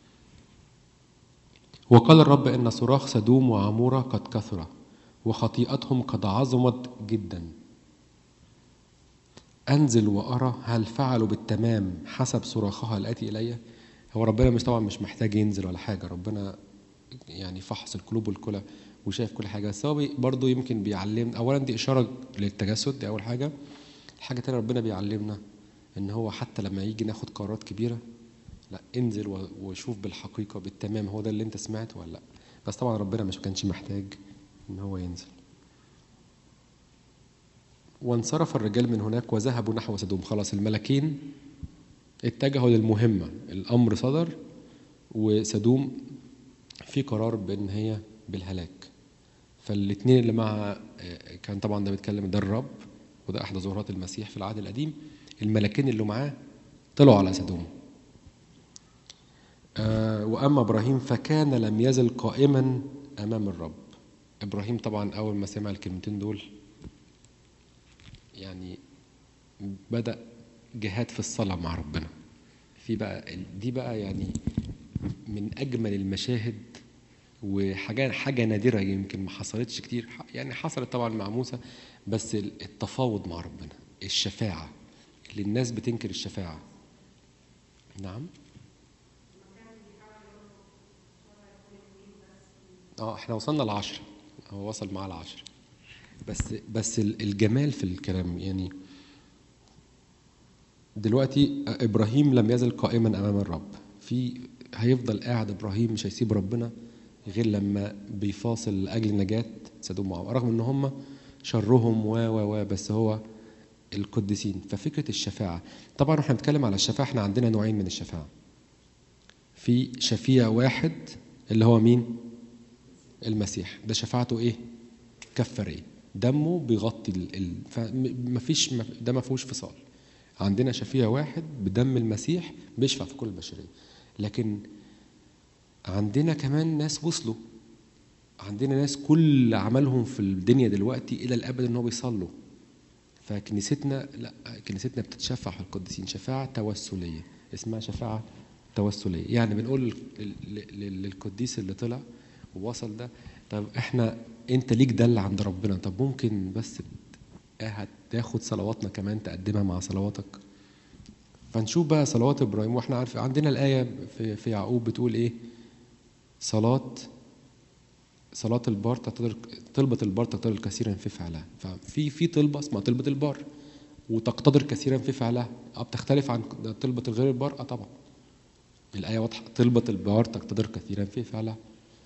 وقال الرب ان صراخ سدوم وعموره قد كثر وخطيئتهم قد عظمت جدا انزل وارى هل فعلوا بالتمام حسب صراخها الاتي الي هو ربنا مش طبعا مش محتاج ينزل ولا حاجه ربنا يعني فحص القلوب والكلى وشايف كل حاجه بس هو بي- برضه يمكن بيعلمنا اولا دي اشاره للتجسد دي اول حاجه الحاجه الثانيه ربنا بيعلمنا ان هو حتى لما يجي ناخد قرارات كبيره لا انزل و- وشوف بالحقيقه بالتمام هو ده اللي انت سمعته ولا لا بس طبعا ربنا مش كانش محتاج ان هو ينزل وانصرف الرجال من هناك وذهبوا نحو سدوم خلاص الملكين اتجهوا للمهمة الأمر صدر وسدوم في قرار بأن هي بالهلاك فالاثنين اللي مع كان طبعا ده بيتكلم ده الرب وده أحد ظهورات المسيح في العهد القديم الملكين اللي معاه طلعوا على سدوم آه، وأما إبراهيم فكان لم يزل قائما أمام الرب إبراهيم طبعا أول ما سمع الكلمتين دول يعني بدأ جهاد في الصلاة مع ربنا في بقى دي بقى يعني من أجمل المشاهد وحاجة حاجة نادرة يمكن ما حصلتش كتير يعني حصلت طبعا مع موسى بس التفاوض مع ربنا الشفاعة اللي الناس بتنكر الشفاعة نعم اه احنا وصلنا لعشرة هو وصل معاه لعشرة بس بس الجمال في الكلام يعني دلوقتي ابراهيم لم يزل قائما امام الرب في هيفضل قاعد ابراهيم مش هيسيب ربنا غير لما بيفاصل لاجل نجاه سدوم وعمر رغم ان هم شرهم و و و بس هو القديسين ففكره الشفاعه طبعا احنا بنتكلم على الشفاعه احنا عندنا نوعين من الشفاعه في شفيع واحد اللي هو مين المسيح ده شفاعته ايه كفاريه دمه بيغطي ال... ال... فمفيش ده ما فيهوش فصال عندنا شفيع واحد بدم المسيح بيشفع في كل البشريه لكن عندنا كمان ناس وصلوا عندنا ناس كل عملهم في الدنيا دلوقتي الى الابد ان هو بيصلوا فكنيستنا لا كنيستنا بتتشفع في القديسين شفاعه توسليه اسمها شفاعه توسليه يعني بنقول للقديس اللي طلع ووصل ده طب احنا انت ليك دل عند ربنا طب ممكن بس هتاخد صلواتنا كمان تقدمها مع صلواتك فنشوف بقى صلوات ابراهيم واحنا عارف عندنا الايه في, في يعقوب بتقول ايه صلاه صلاة البار تقتدر طلبة البار تقتدر كثيرا في فعلها ففي في طلبة اسمها طلبة البار وتقتدر كثيرا في فعلها اه بتختلف عن طلبة الغير البار اه طبعا الآية واضحة طلبة البار تقتدر كثيرا في فعلها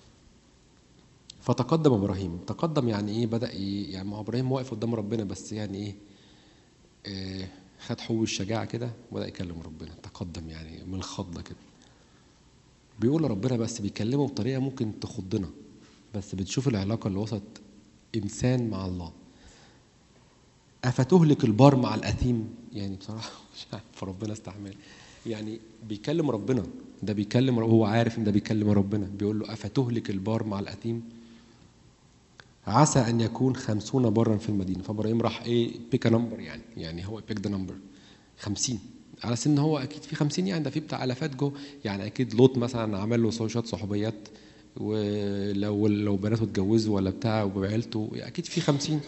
فتقدم ابراهيم تقدم يعني ايه بدا إيه يعني ما هو ابراهيم واقف قدام ربنا بس يعني ايه آه خد حب الشجاعه كده وبدا يكلم ربنا تقدم يعني من الخضه كده بيقول لربنا بس بيكلمه بطريقه ممكن تخضنا بس بتشوف العلاقه اللي وسط انسان مع الله افتهلك البار مع الاثيم يعني بصراحه مش عارف ربنا استحمل يعني بيكلم ربنا ده بيكلم هو عارف ان ده بيكلم ربنا بيقول له افتهلك البار مع الاثيم عسى ان يكون خمسون برا في المدينه فابراهيم راح ايه بيك نمبر يعني يعني هو بيك ذا نمبر 50 على سن هو اكيد في 50 يعني ده في بتاع الافات جو يعني اكيد لوط مثلا عمل له شويه صحوبيات ولو لو بناته اتجوزوا ولا بتاع وبعيلته اكيد في 50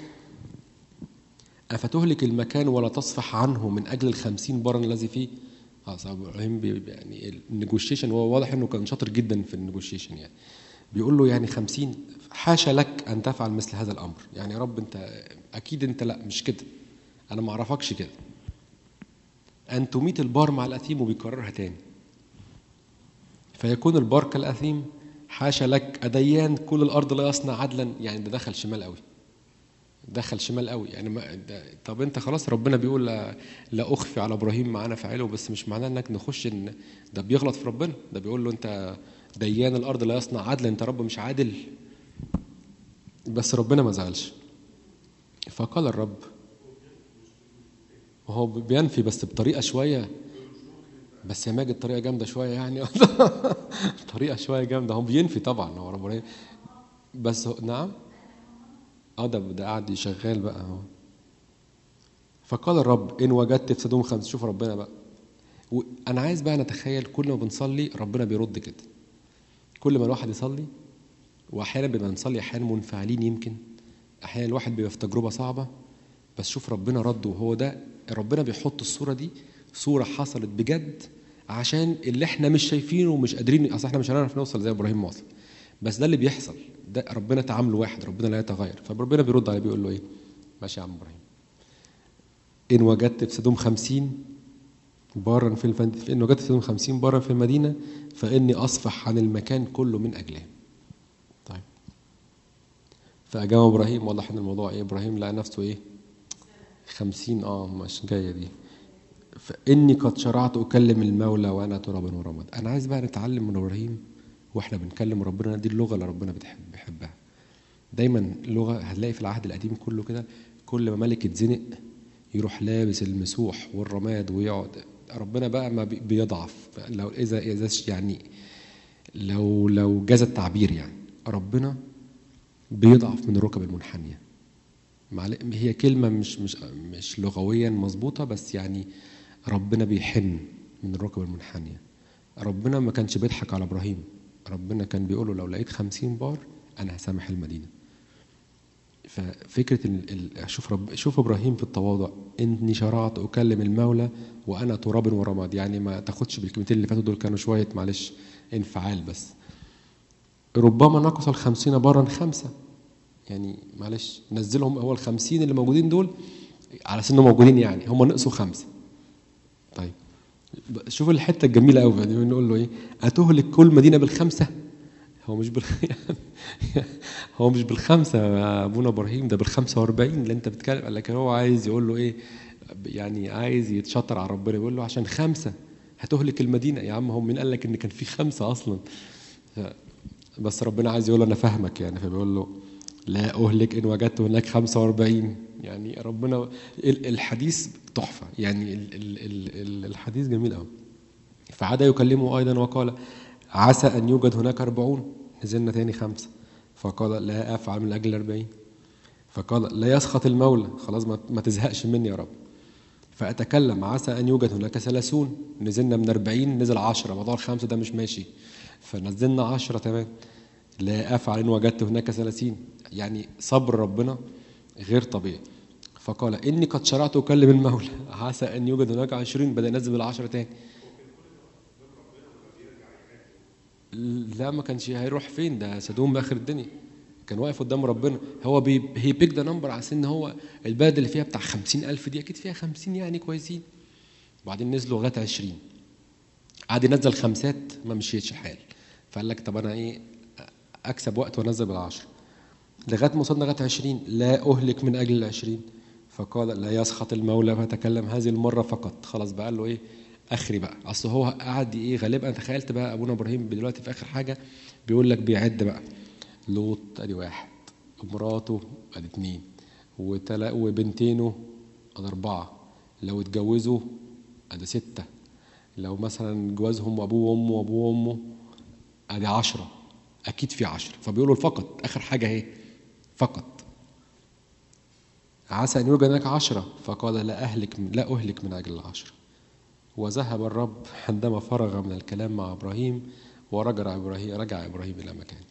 افتهلك المكان ولا تصفح عنه من اجل الخمسين برا الذي فيه خلاص ابراهيم يعني النيجوشيشن هو واضح انه كان شاطر جدا في النيجوشيشن يعني بيقول له يعني خمسين حاشا لك ان تفعل مثل هذا الامر يعني يا رب انت اكيد انت لا مش كده انا ما اعرفكش كده ان تميت البار مع الاثيم وبيكررها تاني فيكون البار كالاثيم حاشا لك اديان كل الارض لا يصنع عدلا يعني ده دخل شمال قوي دخل شمال قوي يعني ما ده طب انت خلاص ربنا بيقول لا, لا اخفي على ابراهيم معانا فعله بس مش معناه انك نخش ان ده بيغلط في ربنا ده بيقول له انت ديان الارض لا يصنع عدل انت رب مش عادل بس ربنا ما زعلش فقال الرب وهو بينفي بس بطريقه شويه بس يا ماجد طريقه جامده شويه يعني طريقه شويه جامده هو بينفي طبعا هو ربنا بس هو نعم اه ده ده قاعد شغال بقى اهو فقال الرب ان وجدت في سدوم خمس شوف ربنا بقى انا عايز بقى نتخيل كل ما بنصلي ربنا بيرد كده كل ما الواحد يصلي واحيانا بنبقى نصلي احيانا منفعلين يمكن احيانا الواحد بيبقى في تجربه صعبه بس شوف ربنا رد وهو ده ربنا بيحط الصوره دي صوره حصلت بجد عشان اللي احنا مش شايفينه ومش قادرين اصل احنا مش هنعرف نوصل زي ابراهيم وصل بس ده اللي بيحصل ده ربنا تعامله واحد ربنا لا يتغير فربنا بيرد عليه بيقول له ايه ماشي يا عم ابراهيم ان وجدت في سدوم خمسين بارا في الفند... إن وجدت في سدوم خمسين بارا في المدينة فإني أصفح عن المكان كله من أجلهم طيب فأجاب إبراهيم واضح إن الموضوع إيه إبراهيم لقى نفسه إيه خمسين آه مش جاية دي فإني قد شرعت أكلم المولى وأنا تراب ورماد أنا عايز بقى نتعلم من إبراهيم واحنا بنكلم ربنا دي اللغه اللي ربنا بتحب بيحبها دايما لغه هتلاقي في العهد القديم كله كده كل ما ملك يتزنق يروح لابس المسوح والرماد ويقعد ربنا بقى ما بيضعف لو اذا اذا يعني لو لو جاز التعبير يعني ربنا بيضعف من الركب المنحنيه هي كلمه مش مش مش لغويا مظبوطه بس يعني ربنا بيحن من الركب المنحنيه ربنا ما كانش بيضحك على ابراهيم ربنا كان بيقول له لو لقيت خمسين بار أنا هسامح المدينة ففكرة ال... شوف رب... شوف إبراهيم في التواضع إني شرعت أكلم المولى وأنا تراب ورماد يعني ما تاخدش بالكلمتين اللي فاتوا دول كانوا شوية معلش انفعال بس ربما نقص الخمسين بارا خمسة يعني معلش نزلهم هو الخمسين اللي موجودين دول على سنهم موجودين يعني هم نقصوا خمسة طيب شوف الحته الجميله قوي يعني نقول له ايه اتهلك كل مدينه بالخمسه هو مش بال هو مش بالخمسه يا ابونا ابراهيم ده بال 45 اللي انت بتتكلم لكن هو عايز يقول له ايه يعني عايز يتشطر على ربنا يقول له عشان خمسه هتهلك المدينه يا عم هو مين قال لك ان كان في خمسه اصلا بس ربنا عايز يقول له انا فاهمك يعني فبيقول له لا اهلك ان وجدت هناك 45 يعني ربنا الحديث تحفه يعني الحديث جميل قوي فعاد يكلمه ايضا وقال عسى ان يوجد هناك أربعون نزلنا تاني خمسه فقال لا افعل من اجل الأربعين فقال لا يسخط المولى خلاص ما تزهقش مني يا رب فأتكلم عسى أن يوجد هناك ثلاثون نزلنا من أربعين نزل عشرة موضوع الخمسة ده مش ماشي فنزلنا عشرة تمام لا أفعل إن وجدت هناك ثلاثين يعني صبر ربنا غير طبيعي فقال إني قد شرعت أكلم المولى عسى أن يوجد هناك عشرين بدأ ينزل بالعشرة تاني لا ما كانش هيروح فين ده سدوم بآخر الدنيا كان واقف قدام ربنا هو بي هي بيك ذا نمبر على أساس ان هو البلد اللي فيها بتاع خمسين ألف دي أكيد فيها خمسين يعني كويسين وبعدين نزلوا لغاية عشرين قعد ينزل خمسات ما مشيتش الحال فقال لك طب أنا إيه أكسب وقت وأنزل بالعشرة لغاية ما وصلنا لغاية عشرين لا أهلك من أجل العشرين فقال لا يسخط المولى فتكلم هذه المرة فقط خلاص بقى قال له إيه اخري بقى اصل هو قعد ايه غالبا انا تخيلت بقى ابونا ابراهيم دلوقتي في اخر حاجه بيقول لك بيعد بقى لوط ادي واحد ومراته ادي اتنين وتلا وبنتينه ادي اربعه لو اتجوزوا ادي سته لو مثلا جوازهم وابوه وامه وابوه وامه ادي عشرة اكيد في عشرة فبيقولوا فقط اخر حاجه اهي فقط عسى ان يوجد هناك عشرة فقال لا اهلك من لا اهلك من اجل العشرة وذهب الرب عندما فرغ من الكلام مع ابراهيم ورجع ابراهيم رجع ابراهيم الى مكانه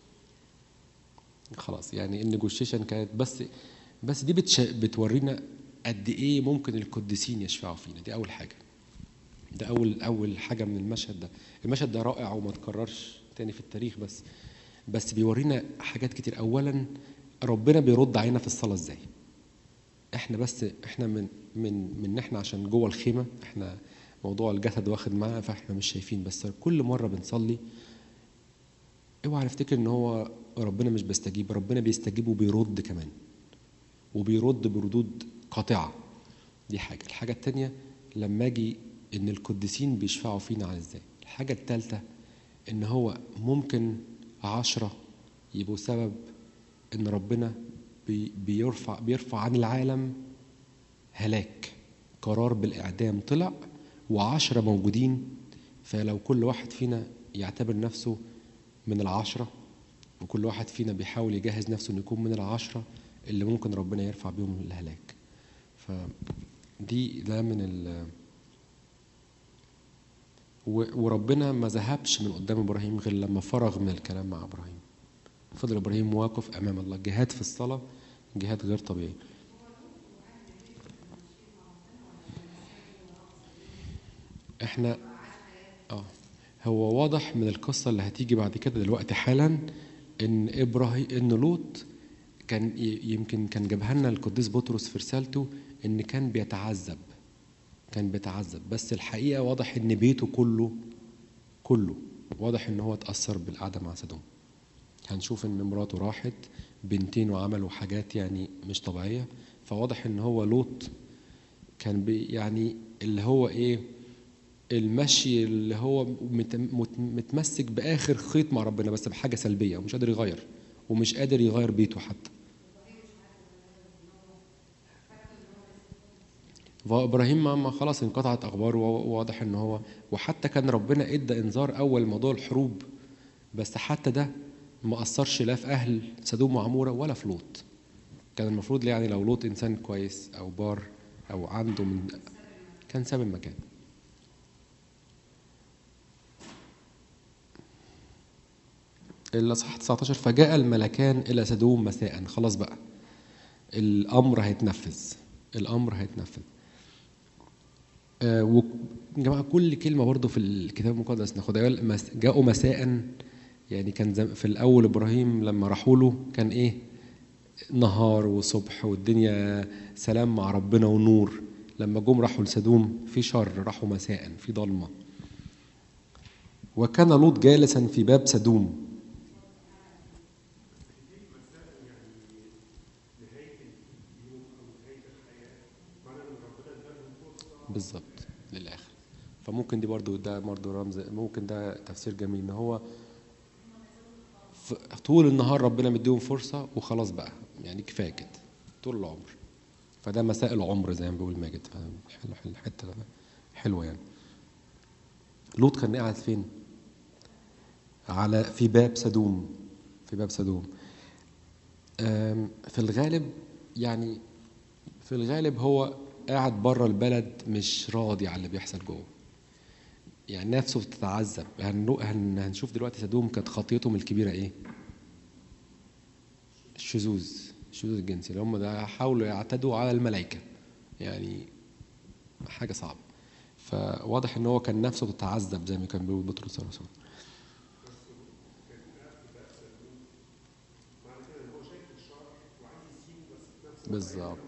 خلاص يعني النيجوشيشن كانت بس بس دي بتش... بتورينا قد ايه ممكن القديسين يشفعوا فينا دي اول حاجه ده اول اول حاجه من المشهد ده المشهد ده رائع وما تكررش تاني في التاريخ بس بس بيورينا حاجات كتير اولا ربنا بيرد علينا في الصلاه ازاي احنا بس احنا من من من احنا عشان جوه الخيمه احنا موضوع الجسد واخد معانا فاحنا مش شايفين بس كل مره بنصلي اوعى نفتكر ان هو ربنا مش بيستجيب ربنا بيستجيب وبيرد كمان وبيرد بردود قاطعه دي حاجه الحاجه التانية لما اجي ان القديسين بيشفعوا فينا على ازاي الحاجه الثالثه ان هو ممكن عشرة يبقوا سبب ان ربنا بي بيرفع بيرفع عن العالم هلاك قرار بالاعدام طلع وعشرة موجودين فلو كل واحد فينا يعتبر نفسه من العشرة وكل واحد فينا بيحاول يجهز نفسه انه يكون من العشرة اللي ممكن ربنا يرفع بيهم الهلاك فدي ده من ال وربنا ما ذهبش من قدام ابراهيم غير لما فرغ من الكلام مع ابراهيم فضل ابراهيم واقف امام الله جهاد في الصلاه جهاد غير طبيعي احنا اه هو واضح من القصه اللي هتيجي بعد كده دلوقتي حالا ان ابراهيم ان لوط كان يمكن كان جابها لنا القديس بطرس في رسالته ان كان بيتعذب كان بيتعذب بس الحقيقه واضح ان بيته كله كله واضح ان هو اتاثر بالقعده مع سدوم هنشوف ان مراته راحت بنتين وعملوا حاجات يعني مش طبيعيه فواضح ان هو لوط كان بي يعني اللي هو ايه المشي اللي هو متمسك باخر خيط مع ربنا بس بحاجه سلبيه ومش قادر يغير ومش قادر يغير بيته حتى فابراهيم ما خلاص انقطعت اخباره وواضح ان هو وحتى كان ربنا ادى انذار اول موضوع الحروب بس حتى ده ما اثرش لا في اهل سدوم وعموره ولا في لوط كان المفروض يعني لو لوط انسان كويس او بار او عنده من كان ساب المكان الأصحاح 19 فجاء الملكان إلى سدوم مساء خلاص بقى الأمر هيتنفذ الأمر هيتنفذ آه جماعة كل كلمة برضو في الكتاب المقدس ناخدها جاءوا مساء يعني كان في الأول إبراهيم لما راحوا له كان إيه نهار وصبح والدنيا سلام مع ربنا ونور لما جم راحوا لسدوم في شر راحوا مساء في ضلمة وكان لوط جالسا في باب سدوم بالظبط للاخر فممكن دي برضو ده برضو رمز ممكن ده تفسير جميل ان هو طول النهار ربنا مديهم فرصه وخلاص بقى يعني كفايه كده طول العمر فده مساء العمر زي ما بيقول ماجد حلو حلو حته حلوه يعني لوط كان قاعد فين؟ على في باب سدوم في باب سدوم في الغالب يعني في الغالب هو قاعد بره البلد مش راضي على اللي بيحصل جوه يعني نفسه بتتعذب هن... هنشوف دلوقتي سدوم كانت خطيتهم الكبيره ايه الشذوذ الشذوذ الجنسي اللي هم ده حاولوا يعتدوا على الملائكه يعني حاجه صعبه فواضح ان هو كان نفسه بتتعذب زي ما كان بيقول بطرس الرسول بالظبط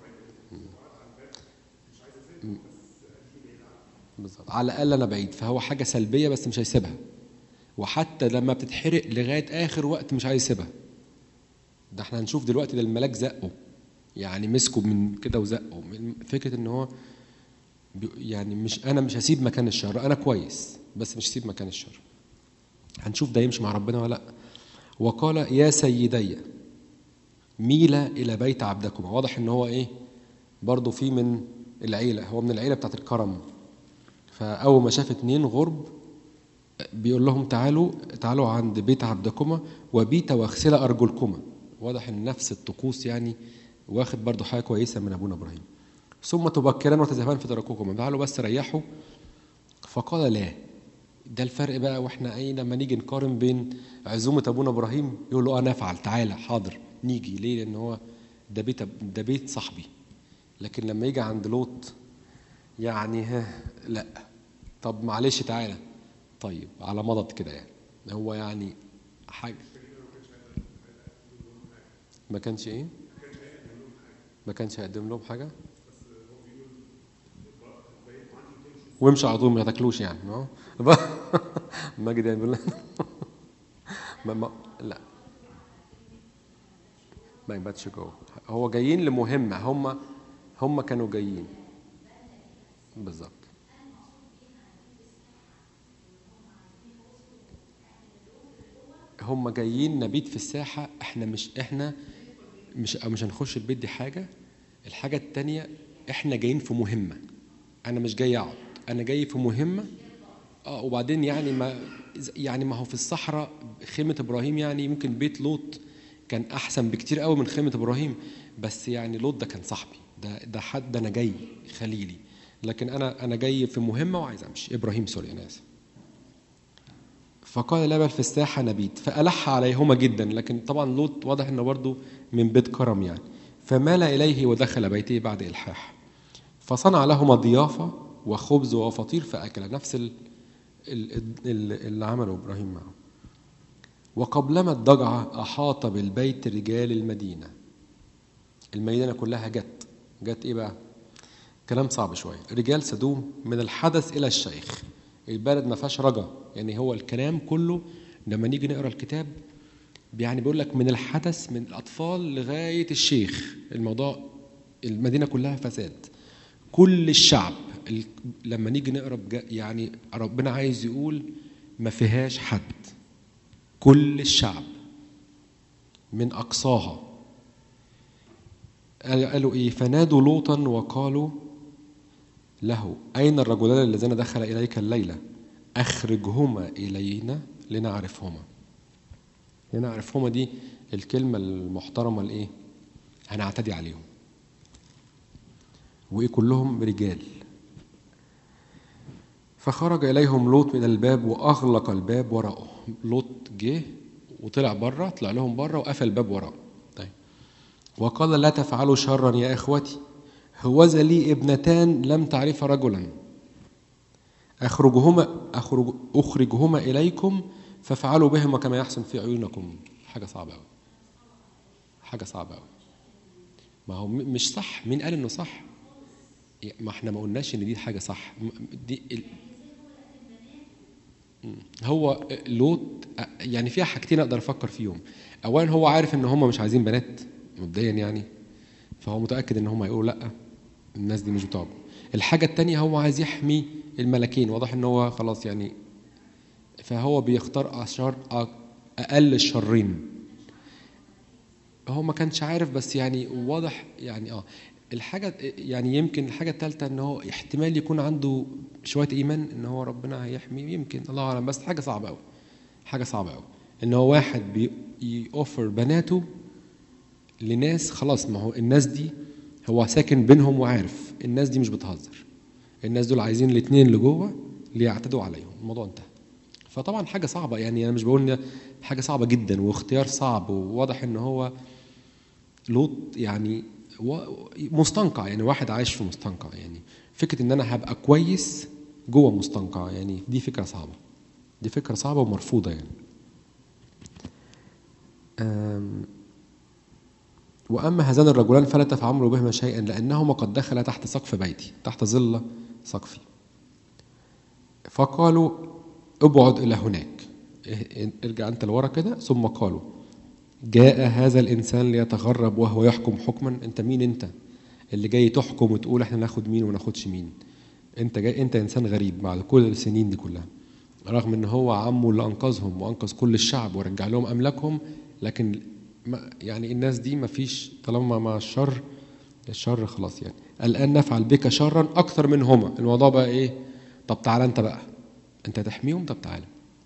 بالظبط على الاقل انا بعيد فهو حاجه سلبيه بس مش هيسيبها وحتى لما بتتحرق لغايه اخر وقت مش عايز يسيبها ده احنا هنشوف دلوقتي ده الملاك زقه يعني مسكه من كده وزقه من فكره ان هو بي- يعني مش انا مش هسيب مكان الشر انا كويس بس مش هسيب مكان الشر هنشوف ده يمشي مع ربنا ولا لا وقال يا سيدي ميلا الى بيت عبدكم واضح ان هو ايه برضه في من العيله هو من العيله بتاعت الكرم فاول ما شاف اتنين غرب بيقول لهم تعالوا تعالوا عند بيت عبدكما وبيت واغسل ارجلكما واضح ان نفس الطقوس يعني واخد برضو حاجه كويسه من ابونا ابراهيم ثم تبكران وتذهبان في طريقكما تعالوا بس ريحوا فقال لا ده الفرق بقى واحنا ايه لما نيجي نقارن بين عزومه ابونا ابراهيم يقول له انا افعل تعالى حاضر نيجي ليه لان هو ده بيت ده بيت صاحبي لكن لما يجي عند لوط يعني ها لا طب معلش تعالى طيب على مضض كده يعني هو يعني حاجه ما كانش ايه ما كانش هيقدم لهم حاجه وامشي على طول ما تاكلوش يعني اه ماجد يعني بيقول ما ما لا ما يباتش جوه هو جايين لمهمه هم هم كانوا جايين بالظبط هم جايين نبيت في الساحه احنا مش احنا مش مش هنخش البيت دي حاجه الحاجه التانية احنا جايين في مهمه انا مش جاي اقعد انا جاي في مهمه اه وبعدين يعني ما يعني ما هو في الصحراء خيمه ابراهيم يعني يمكن بيت لوط كان احسن بكتير قوي من خيمه ابراهيم بس يعني لوط ده كان صاحبي ده ده حد انا جاي خليلي لكن انا انا جاي في مهمه وعايز امشي ابراهيم سوري انا اسف فقال لا بل في الساحة نبيت فألح عليهما جدا لكن طبعا لوط واضح انه برضه من بيت كرم يعني فمال إليه ودخل بيته بعد إلحاح فصنع لهما ضيافة وخبز وفطير فأكل نفس ال- ال- ال- اللي عمله إبراهيم معه وقبلما الضجعة أحاط بالبيت رجال المدينة المدينة كلها جت جت إيه بقى كلام صعب شوية رجال سدوم من الحدث إلى الشيخ البلد ما فيهاش رجا يعني هو الكلام كله لما نيجي نقرا الكتاب يعني بيقول لك من الحدث من الأطفال لغاية الشيخ الموضوع المدينة كلها فساد كل الشعب ال- لما نيجي نقرا بجا- يعني ربنا عايز يقول ما فيهاش حد كل الشعب من أقصاها قال- قالوا إيه فنادوا لوطا وقالوا له أين الرجلان اللذان دخل إليك الليلة أخرجهما إلينا لنعرفهما لنعرفهما دي الكلمة المحترمة الإيه هنعتدي عليهم وإيه كلهم رجال فخرج إليهم لوط من الباب وأغلق الباب وراءه لوط جه وطلع بره طلع لهم بره وقفل الباب وراءه طيب وقال لا تفعلوا شرا يا إخوتي هوذا لي ابنتان لم تعرف رجلا أخرجهما أخرج أخرجهما إليكم فافعلوا بهما كما يحسن في عيونكم حاجة صعبة أوي حاجة صعبة أوي ما هو م- مش صح مين قال إنه صح ما احنا ما قلناش إن دي حاجة صح م- دي ال- م. هو لوط يعني فيها حاجتين اقدر افكر فيهم اولا هو عارف ان هم مش عايزين بنات مبدئيا يعني فهو متاكد ان هم هيقولوا لا الناس دي مش بتوعه الحاجه التانية هو عايز يحمي الملكين واضح ان هو خلاص يعني فهو بيختار اشر اقل الشرين هو ما كانش عارف بس يعني واضح يعني اه الحاجة يعني يمكن الحاجة الثالثة ان هو احتمال يكون عنده شوية ايمان ان هو ربنا هيحمي يمكن الله اعلم بس حاجة صعبة قوي حاجة صعبة قوي ان هو واحد بيوفر بناته لناس خلاص ما هو الناس دي هو ساكن بينهم وعارف الناس دي مش بتهزر الناس دول عايزين الاثنين اللي جوه ليعتدوا عليهم الموضوع انتهى فطبعا حاجة صعبة يعني أنا مش بقول إن حاجة صعبة جدا واختيار صعب وواضح إن هو لوط يعني و- مستنقع يعني واحد عايش في مستنقع يعني فكرة إن أنا هبقى كويس جوه مستنقع يعني دي فكرة صعبة دي فكرة صعبة ومرفوضة يعني أم، واما هذان الرجلان فلا تفعلوا بهما شيئا لانهما قد دخلا تحت سقف بيتي تحت ظل سقفي فقالوا ابعد الى هناك إيه- ارجع انت لورا كده ثم قالوا جاء هذا الانسان ليتغرب وهو يحكم حكما انت مين انت اللي جاي تحكم وتقول احنا ناخد مين وناخدش مين انت جاي انت انسان غريب بعد كل السنين دي كلها رغم ان هو عمه اللي انقذهم وانقذ كل الشعب ورجع لهم املاكهم لكن ما يعني الناس دي ما فيش طالما مع الشر الشر خلاص يعني الان نفعل بك شرا اكثر منهما الموضوع بقى ايه طب تعالى انت بقى انت تحميهم طب تعالى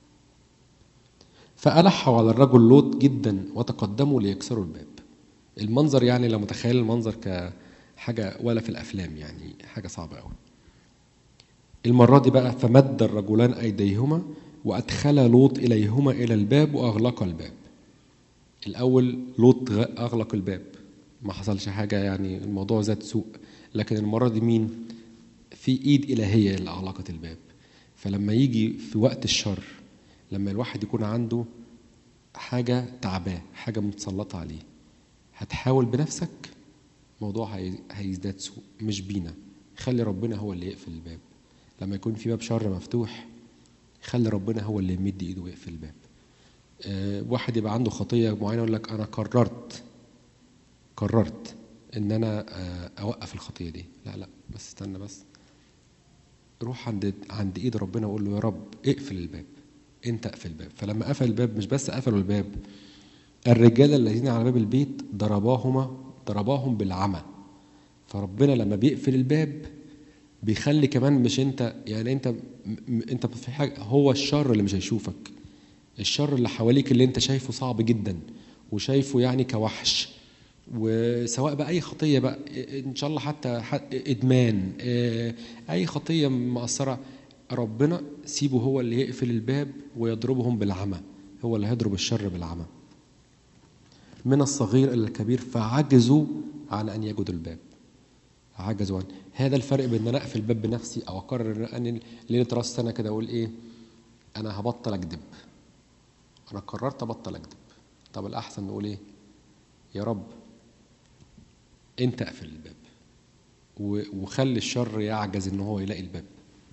فألحوا على الرجل لوط جدا وتقدموا ليكسروا الباب المنظر يعني لو متخيل المنظر كحاجة ولا في الأفلام يعني حاجة صعبة أوي المرة دي بقى فمد الرجلان أيديهما وأدخل لوط إليهما إلى الباب وأغلق الباب الأول لوط غ- أغلق الباب ما حصلش حاجة يعني الموضوع زاد سوء لكن المرة دي مين في إيد إلهية اللي أغلقت الباب فلما يجي في وقت الشر لما الواحد يكون عنده حاجة تعباه حاجة متسلطة عليه هتحاول بنفسك موضوع هي- هيزداد سوء مش بينا خلي ربنا هو اللي يقفل الباب لما يكون في باب شر مفتوح خلي ربنا هو اللي يمد ايده ويقفل الباب آه، واحد يبقى عنده خطية معينة يقول لك أنا قررت قررت إن أنا آه، أوقف الخطية دي لا لا بس استنى بس روح عند عند ايد ربنا وقول له يا رب اقفل الباب انت اقفل الباب فلما قفل الباب مش بس قفلوا الباب الرجال الذين على باب البيت ضرباهما ضرباهم بالعمى فربنا لما بيقفل الباب بيخلي كمان مش انت يعني انت م- م- انت في حاجه هو الشر اللي مش هيشوفك الشر اللي حواليك اللي انت شايفه صعب جدا وشايفه يعني كوحش وسواء بقى اي خطيه بقى ان شاء الله حتى ح- ادمان اه، اي خطيه مأثره ربنا سيبه هو اللي يقفل الباب ويضربهم بالعمى هو اللي هيضرب الشر بالعمى من الصغير الى الكبير فعجزوا عن ان يجدوا الباب عجزوا عن هذا الفرق بين ان انا اقفل الباب بنفسي او اقرر ان ليله راس السنه كده اقول ايه انا هبطل اكذب انا قررت ابطل اكذب طب الاحسن نقول ايه يا رب انت اقفل الباب و- وخلي الشر يعجز ان هو يلاقي الباب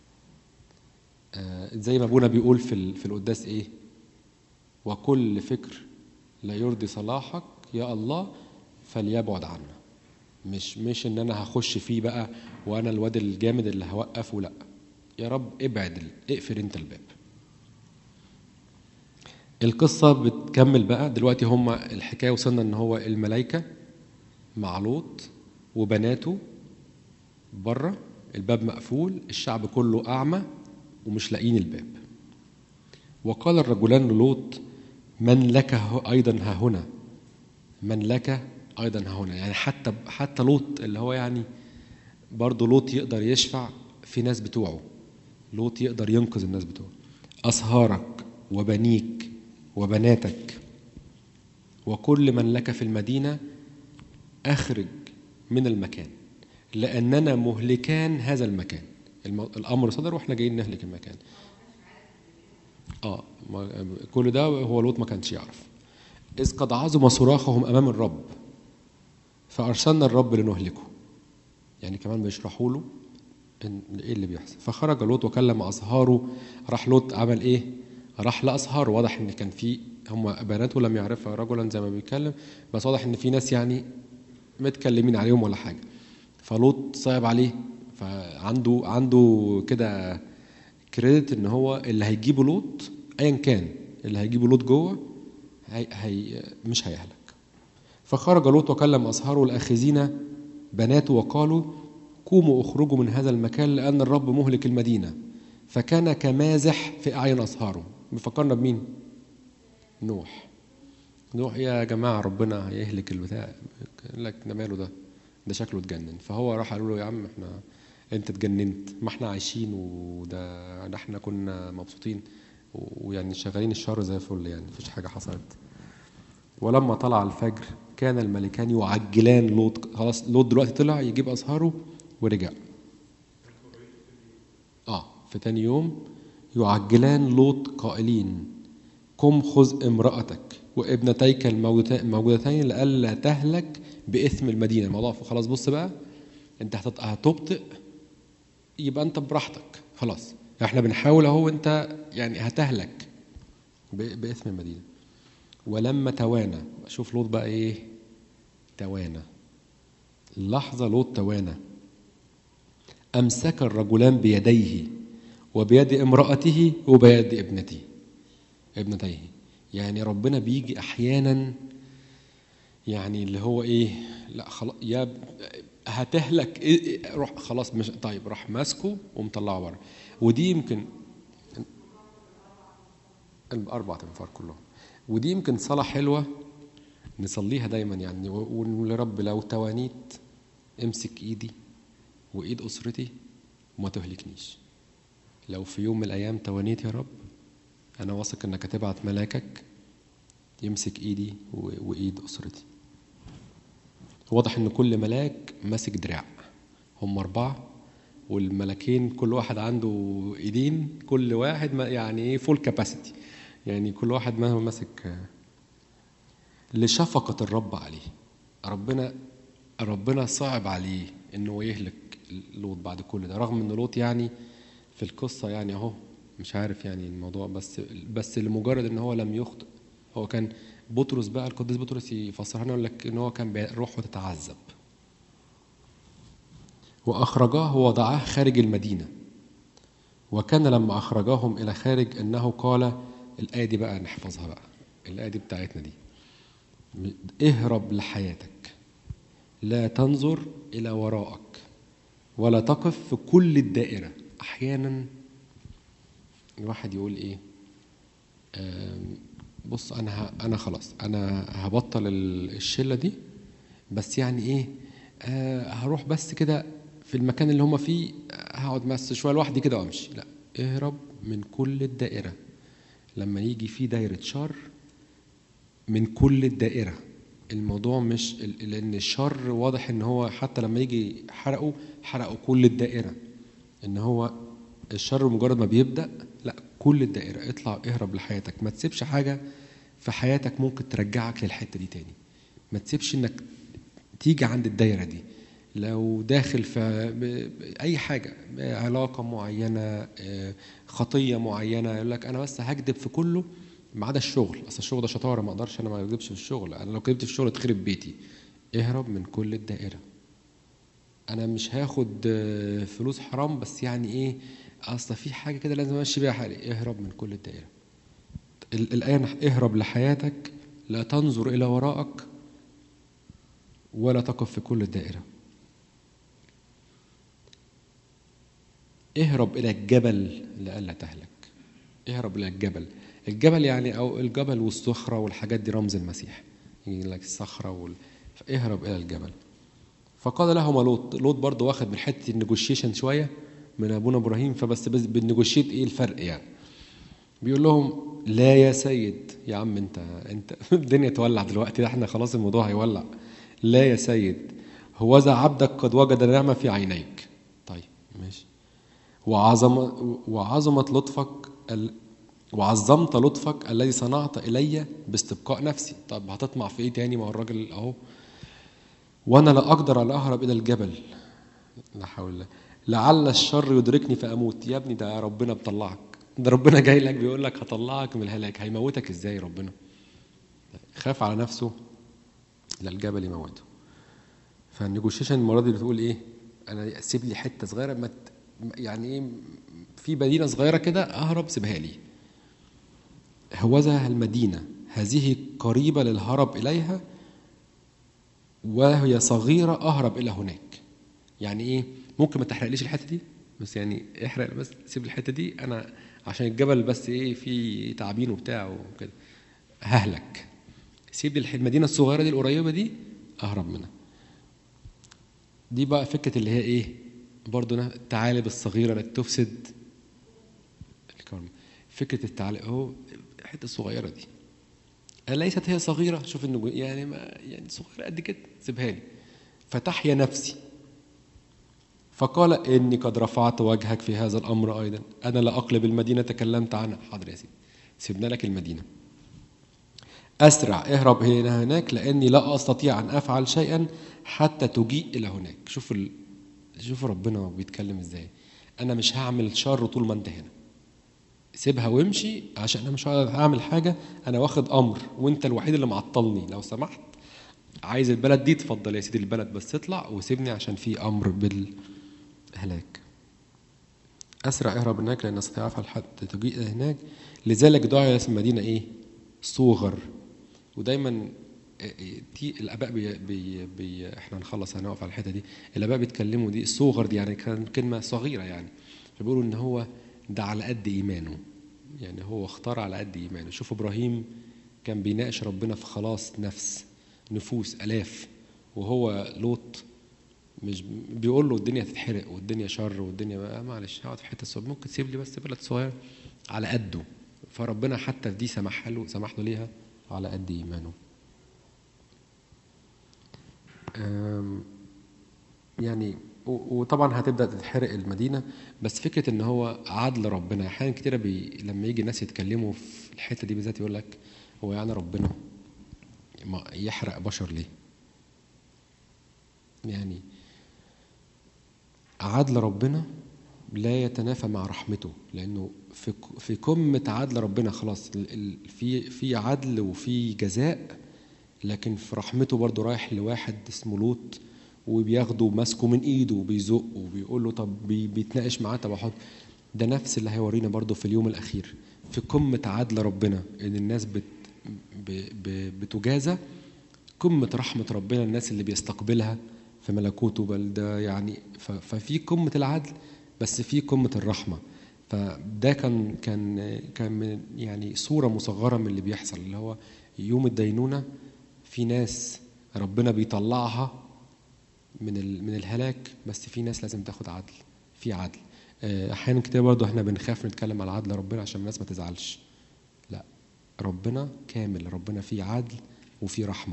آه زي ما ابونا بيقول في ال- في القداس ايه وكل فكر لا يرضي صلاحك يا الله فليبعد عنا مش مش ان انا هخش فيه بقى وانا الواد الجامد اللي هوقفه لا يا رب ابعد ال- اقفل انت الباب القصة بتكمل بقى دلوقتي هما الحكاية وصلنا ان هو الملايكة مع لوط وبناته بره الباب مقفول الشعب كله أعمى ومش لاقيين الباب وقال الرجلان للوط من لك ه- أيضا ها هنا من لك أيضا ها هنا يعني حتى حتى لوط اللي هو يعني برضه لوط يقدر يشفع في ناس بتوعه لوط يقدر ينقذ الناس بتوعه أصهارك وبنيك وبناتك وكل من لك في المدينة أخرج من المكان لأننا مهلكان هذا المكان الم- الأمر صدر وإحنا جايين نهلك المكان آه ما- كل ده هو لوط ما كانش يعرف إذ قد عظم صراخهم أمام الرب فأرسلنا الرب لنهلكه يعني كمان بيشرحوا له إن إيه اللي بيحصل فخرج لوط وكلم أصهاره راح لوط عمل إيه؟ راح لأصهاره واضح إن كان في هم بناته لم يعرفها رجلا زي ما بيتكلم بس واضح إن في ناس يعني متكلمين عليهم ولا حاجة فلوط صعب عليه فعنده عنده كده كريدت ان هو اللي هيجيبه لوط ايا كان اللي هيجيبه لوط جوه هي هي مش هيهلك فخرج لوط وكلم أصهاره الآخذين بناته وقالوا قوموا اخرجوا من هذا المكان لأن الرب مهلك المدينة فكان كمازح في أعين أصهاره بيفكرنا بمين؟ نوح نوح يا جماعة ربنا هيهلك البتاع قال لك ده ماله ده ده شكله اتجنن فهو راح قالوا له يا عم احنا انت اتجننت ما احنا عايشين وده ده احنا كنا مبسوطين ويعني شغالين الشر زي الفل يعني مفيش حاجة حصلت ولما طلع الفجر كان الملكان يعجلان لوط خلاص لوط دلوقتي طلع يجيب أزهاره ورجع اه في تاني يوم يعجلان لوط قائلين قم خذ امرأتك وابنتيك الموجودتا- الموجودتين لئلا تهلك بإثم المدينة الموضوع خلاص بص بقى انت هتط- هتبطئ يبقى انت براحتك خلاص احنا بنحاول اهو انت يعني هتهلك ب- باسم المدينه ولما توانى شوف لوط بقى ايه توانى اللحظه لوط توانى امسك الرجلان بيديه وبيد امراته وبيد ابنته ابنتيه يعني ربنا بيجي احيانا يعني اللي هو ايه لا خلاص يا ب- هتهلك إيه إيه روح خلاص مش طيب راح ماسكه ومطلعه بره ودي يمكن الاربع انفار كلهم ودي يمكن صلاه حلوه نصليها دايما يعني ونقول يا رب لو توانيت امسك ايدي وايد اسرتي وما تهلكنيش لو في يوم من الايام توانيت يا رب انا واثق انك هتبعت ملاكك يمسك ايدي و- وايد اسرتي واضح ان كل ملاك ماسك دراع هم اربعه والملاكين كل واحد عنده ايدين كل واحد ما- يعني ايه فول كاباسيتي يعني كل واحد ما هو ماسك آه، لشفقة الرب عليه ربنا ربنا صعب عليه انه يهلك لوط بعد كل ده رغم ان لوط يعني في القصة يعني اهو مش عارف يعني الموضوع بس بس لمجرد ان هو لم يخطئ هو كان بطرس بقى القديس بطرس يفسرها لنا يقول لك ان هو كان روحه تتعذب واخرجاه ووضعاه خارج المدينه وكان لما اخرجاهم الى خارج انه قال الايه دي بقى نحفظها بقى الايه دي بتاعتنا دي اهرب لحياتك لا تنظر الى وراءك ولا تقف في كل الدائره احيانا الواحد يقول ايه آم، بص انا ه- انا خلاص انا هبطل ال- الشله دي بس يعني ايه آه هروح بس كده في المكان اللي هم فيه آه، هقعد بس شويه لوحدي كده وامشي لا اهرب من كل الدائره لما يجي في دايره شر من كل الدائره الموضوع مش ال- لان الشر واضح ان هو حتى لما يجي حرقوا حرقوا كل الدائره ان هو الشر مجرد ما بيبدا لا كل الدائره اطلع اهرب لحياتك ما تسيبش حاجه في حياتك ممكن ترجعك للحته دي تاني ما تسيبش انك تيجي عند الدايره دي لو داخل في ب- ب- اي حاجه علاقه معينه آه، خطيه معينه يقول لك انا بس هكذب في كله ما عدا الشغل اصل الشغل ده شطاره ما اقدرش انا ما اكذبش في الشغل انا لو كذبت في الشغل تخرب بيتي اهرب من كل الدائره انا مش هاخد آه، فلوس حرام بس يعني ايه اصل في حاجه كده لازم امشي بيها حالي اهرب من كل الدائره ال- الآن اهرب لحياتك لا تنظر إلى وراءك ولا تقف في كل الدائرة اهرب إلى الجبل لئلا تهلك اهرب إلى الجبل الجبل يعني أو الجبل والصخرة والحاجات دي رمز المسيح يجي لك الصخرة وال... اهرب إلى الجبل فقال لهما لوط لوط برضه واخد من حتة النيجوشيشن شوية من أبونا إبراهيم فبس بس بالنيجوشيت إيه الفرق يعني بيقول لهم لا يا سيد يا عم انت انت الدنيا تولع دلوقتي ده احنا خلاص الموضوع هيولع لا يا سيد هوذا عبدك قد وجد نعمة في عينيك طيب ماشي وعظم وعظمت لطفك ال... وعظمت لطفك الذي صنعت إلي باستبقاء نفسي طب هتطمع في ايه تاني ما هو الراجل اهو وانا لا اقدر ان اهرب الى الجبل لا حول الله لعل الشر يدركني فاموت يا ابني ده ربنا بطلعك ده ربنا جاي لك بيقول لك هطلعك من الهلاك هيموتك ازاي ربنا خاف على نفسه للجبل يموته فالنيجوشيشن المره دي بتقول ايه انا سيب لي حته صغيره ما ت- يعني ايه في مدينه صغيره كده اهرب سيبها لي هوذا المدينه هذه قريبه للهرب اليها وهي صغيره اهرب الى هناك يعني ايه ممكن ما تحرقليش الحته دي بس يعني احرق بس سيب الحته دي انا عشان الجبل بس ايه في تعابين وبتاع وكده ههلك سيب لي الح- المدينه الصغيره دي القريبه دي اهرب منها دي بقى فكره اللي هي ايه برضو نا- الثعالب الصغيره التي تفسد الكرم فكره الثعالب اهو الحته الصغيره دي أليست هي صغيرة؟ شوف إنه يعني ما يعني صغيرة قد كده سيبها لي فتحيا نفسي فقال إني قد رفعت وجهك في هذا الأمر أيضا أنا لا أقلب المدينة تكلمت عنها حاضر يا سيدي سيبنا لك المدينة أسرع اهرب إلى هناك لأني لا أستطيع أن أفعل شيئا حتى تجيء إلى هناك شوف ال... شوف ربنا بيتكلم إزاي أنا مش هعمل شر طول ما أنت هنا سيبها وامشي عشان أنا مش هعمل حاجة أنا واخد أمر وأنت الوحيد اللي معطلني لو سمحت عايز البلد دي تفضل يا سيدي البلد بس اطلع وسيبني عشان في أمر بالهلاك أسرع اهرب هناك لأن أستطيع أفعل حتى تجيء إلى هناك لذلك دعي اسم المدينة إيه؟ صوغر ودايما دي الاباء بي بي بي احنا هنخلص هنقف على الحته دي الاباء بيتكلموا دي صغر دي يعني كان كلمه صغيره يعني فبيقولوا ان هو ده على قد ايمانه يعني هو اختار على قد ايمانه شوف ابراهيم كان بيناقش ربنا في خلاص نفس نفوس الاف وهو لوط مش بيقول له الدنيا تتحرق والدنيا شر والدنيا معلش هقعد في حته صغيره ممكن تسيب لي بس بلد صغير على قده فربنا حتى في دي سمح له سمح له ليها على قد ايمانه يعني وطبعا هتبدا تتحرق المدينه بس فكره ان هو عدل ربنا احيانا كتيره بي لما يجي الناس يتكلموا في الحته دي بالذات يقول لك هو يعني ربنا يحرق بشر ليه؟ يعني عدل ربنا لا يتنافى مع رحمته لانه في في قمه عدل ربنا خلاص في في عدل وفي جزاء لكن في رحمته برضه رايح لواحد اسمه لوط وبياخده ماسكه من ايده وبيزقه وبيقول له طب بيتناقش معاه طب احط ده نفس اللي هيورينا برضه في اليوم الاخير في قمه عدل ربنا ان الناس بت بتجازى قمه رحمه ربنا الناس اللي بيستقبلها في ملكوته بل ده يعني ففي قمه العدل بس في قمه الرحمه فده كان كان كان يعني صوره مصغره من اللي بيحصل اللي هو يوم الدينونه في ناس ربنا بيطلعها من من الهلاك بس في ناس لازم تاخد عدل في عدل احيانا كتير برضه احنا بنخاف نتكلم على عدل ربنا عشان الناس ما تزعلش لا ربنا كامل ربنا فيه عدل وفيه رحمه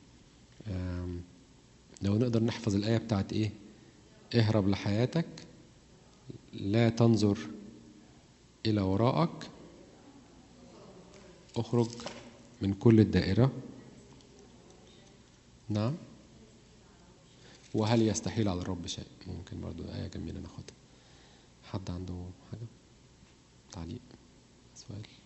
لو نقدر نحفظ الايه بتاعت ايه اهرب لحياتك لا تنظر الى وراءك اخرج من كل الدائره نعم وهل يستحيل على الرب شيء ممكن برضو آية جميلة ناخدها حد عنده حاجة تعليق سؤال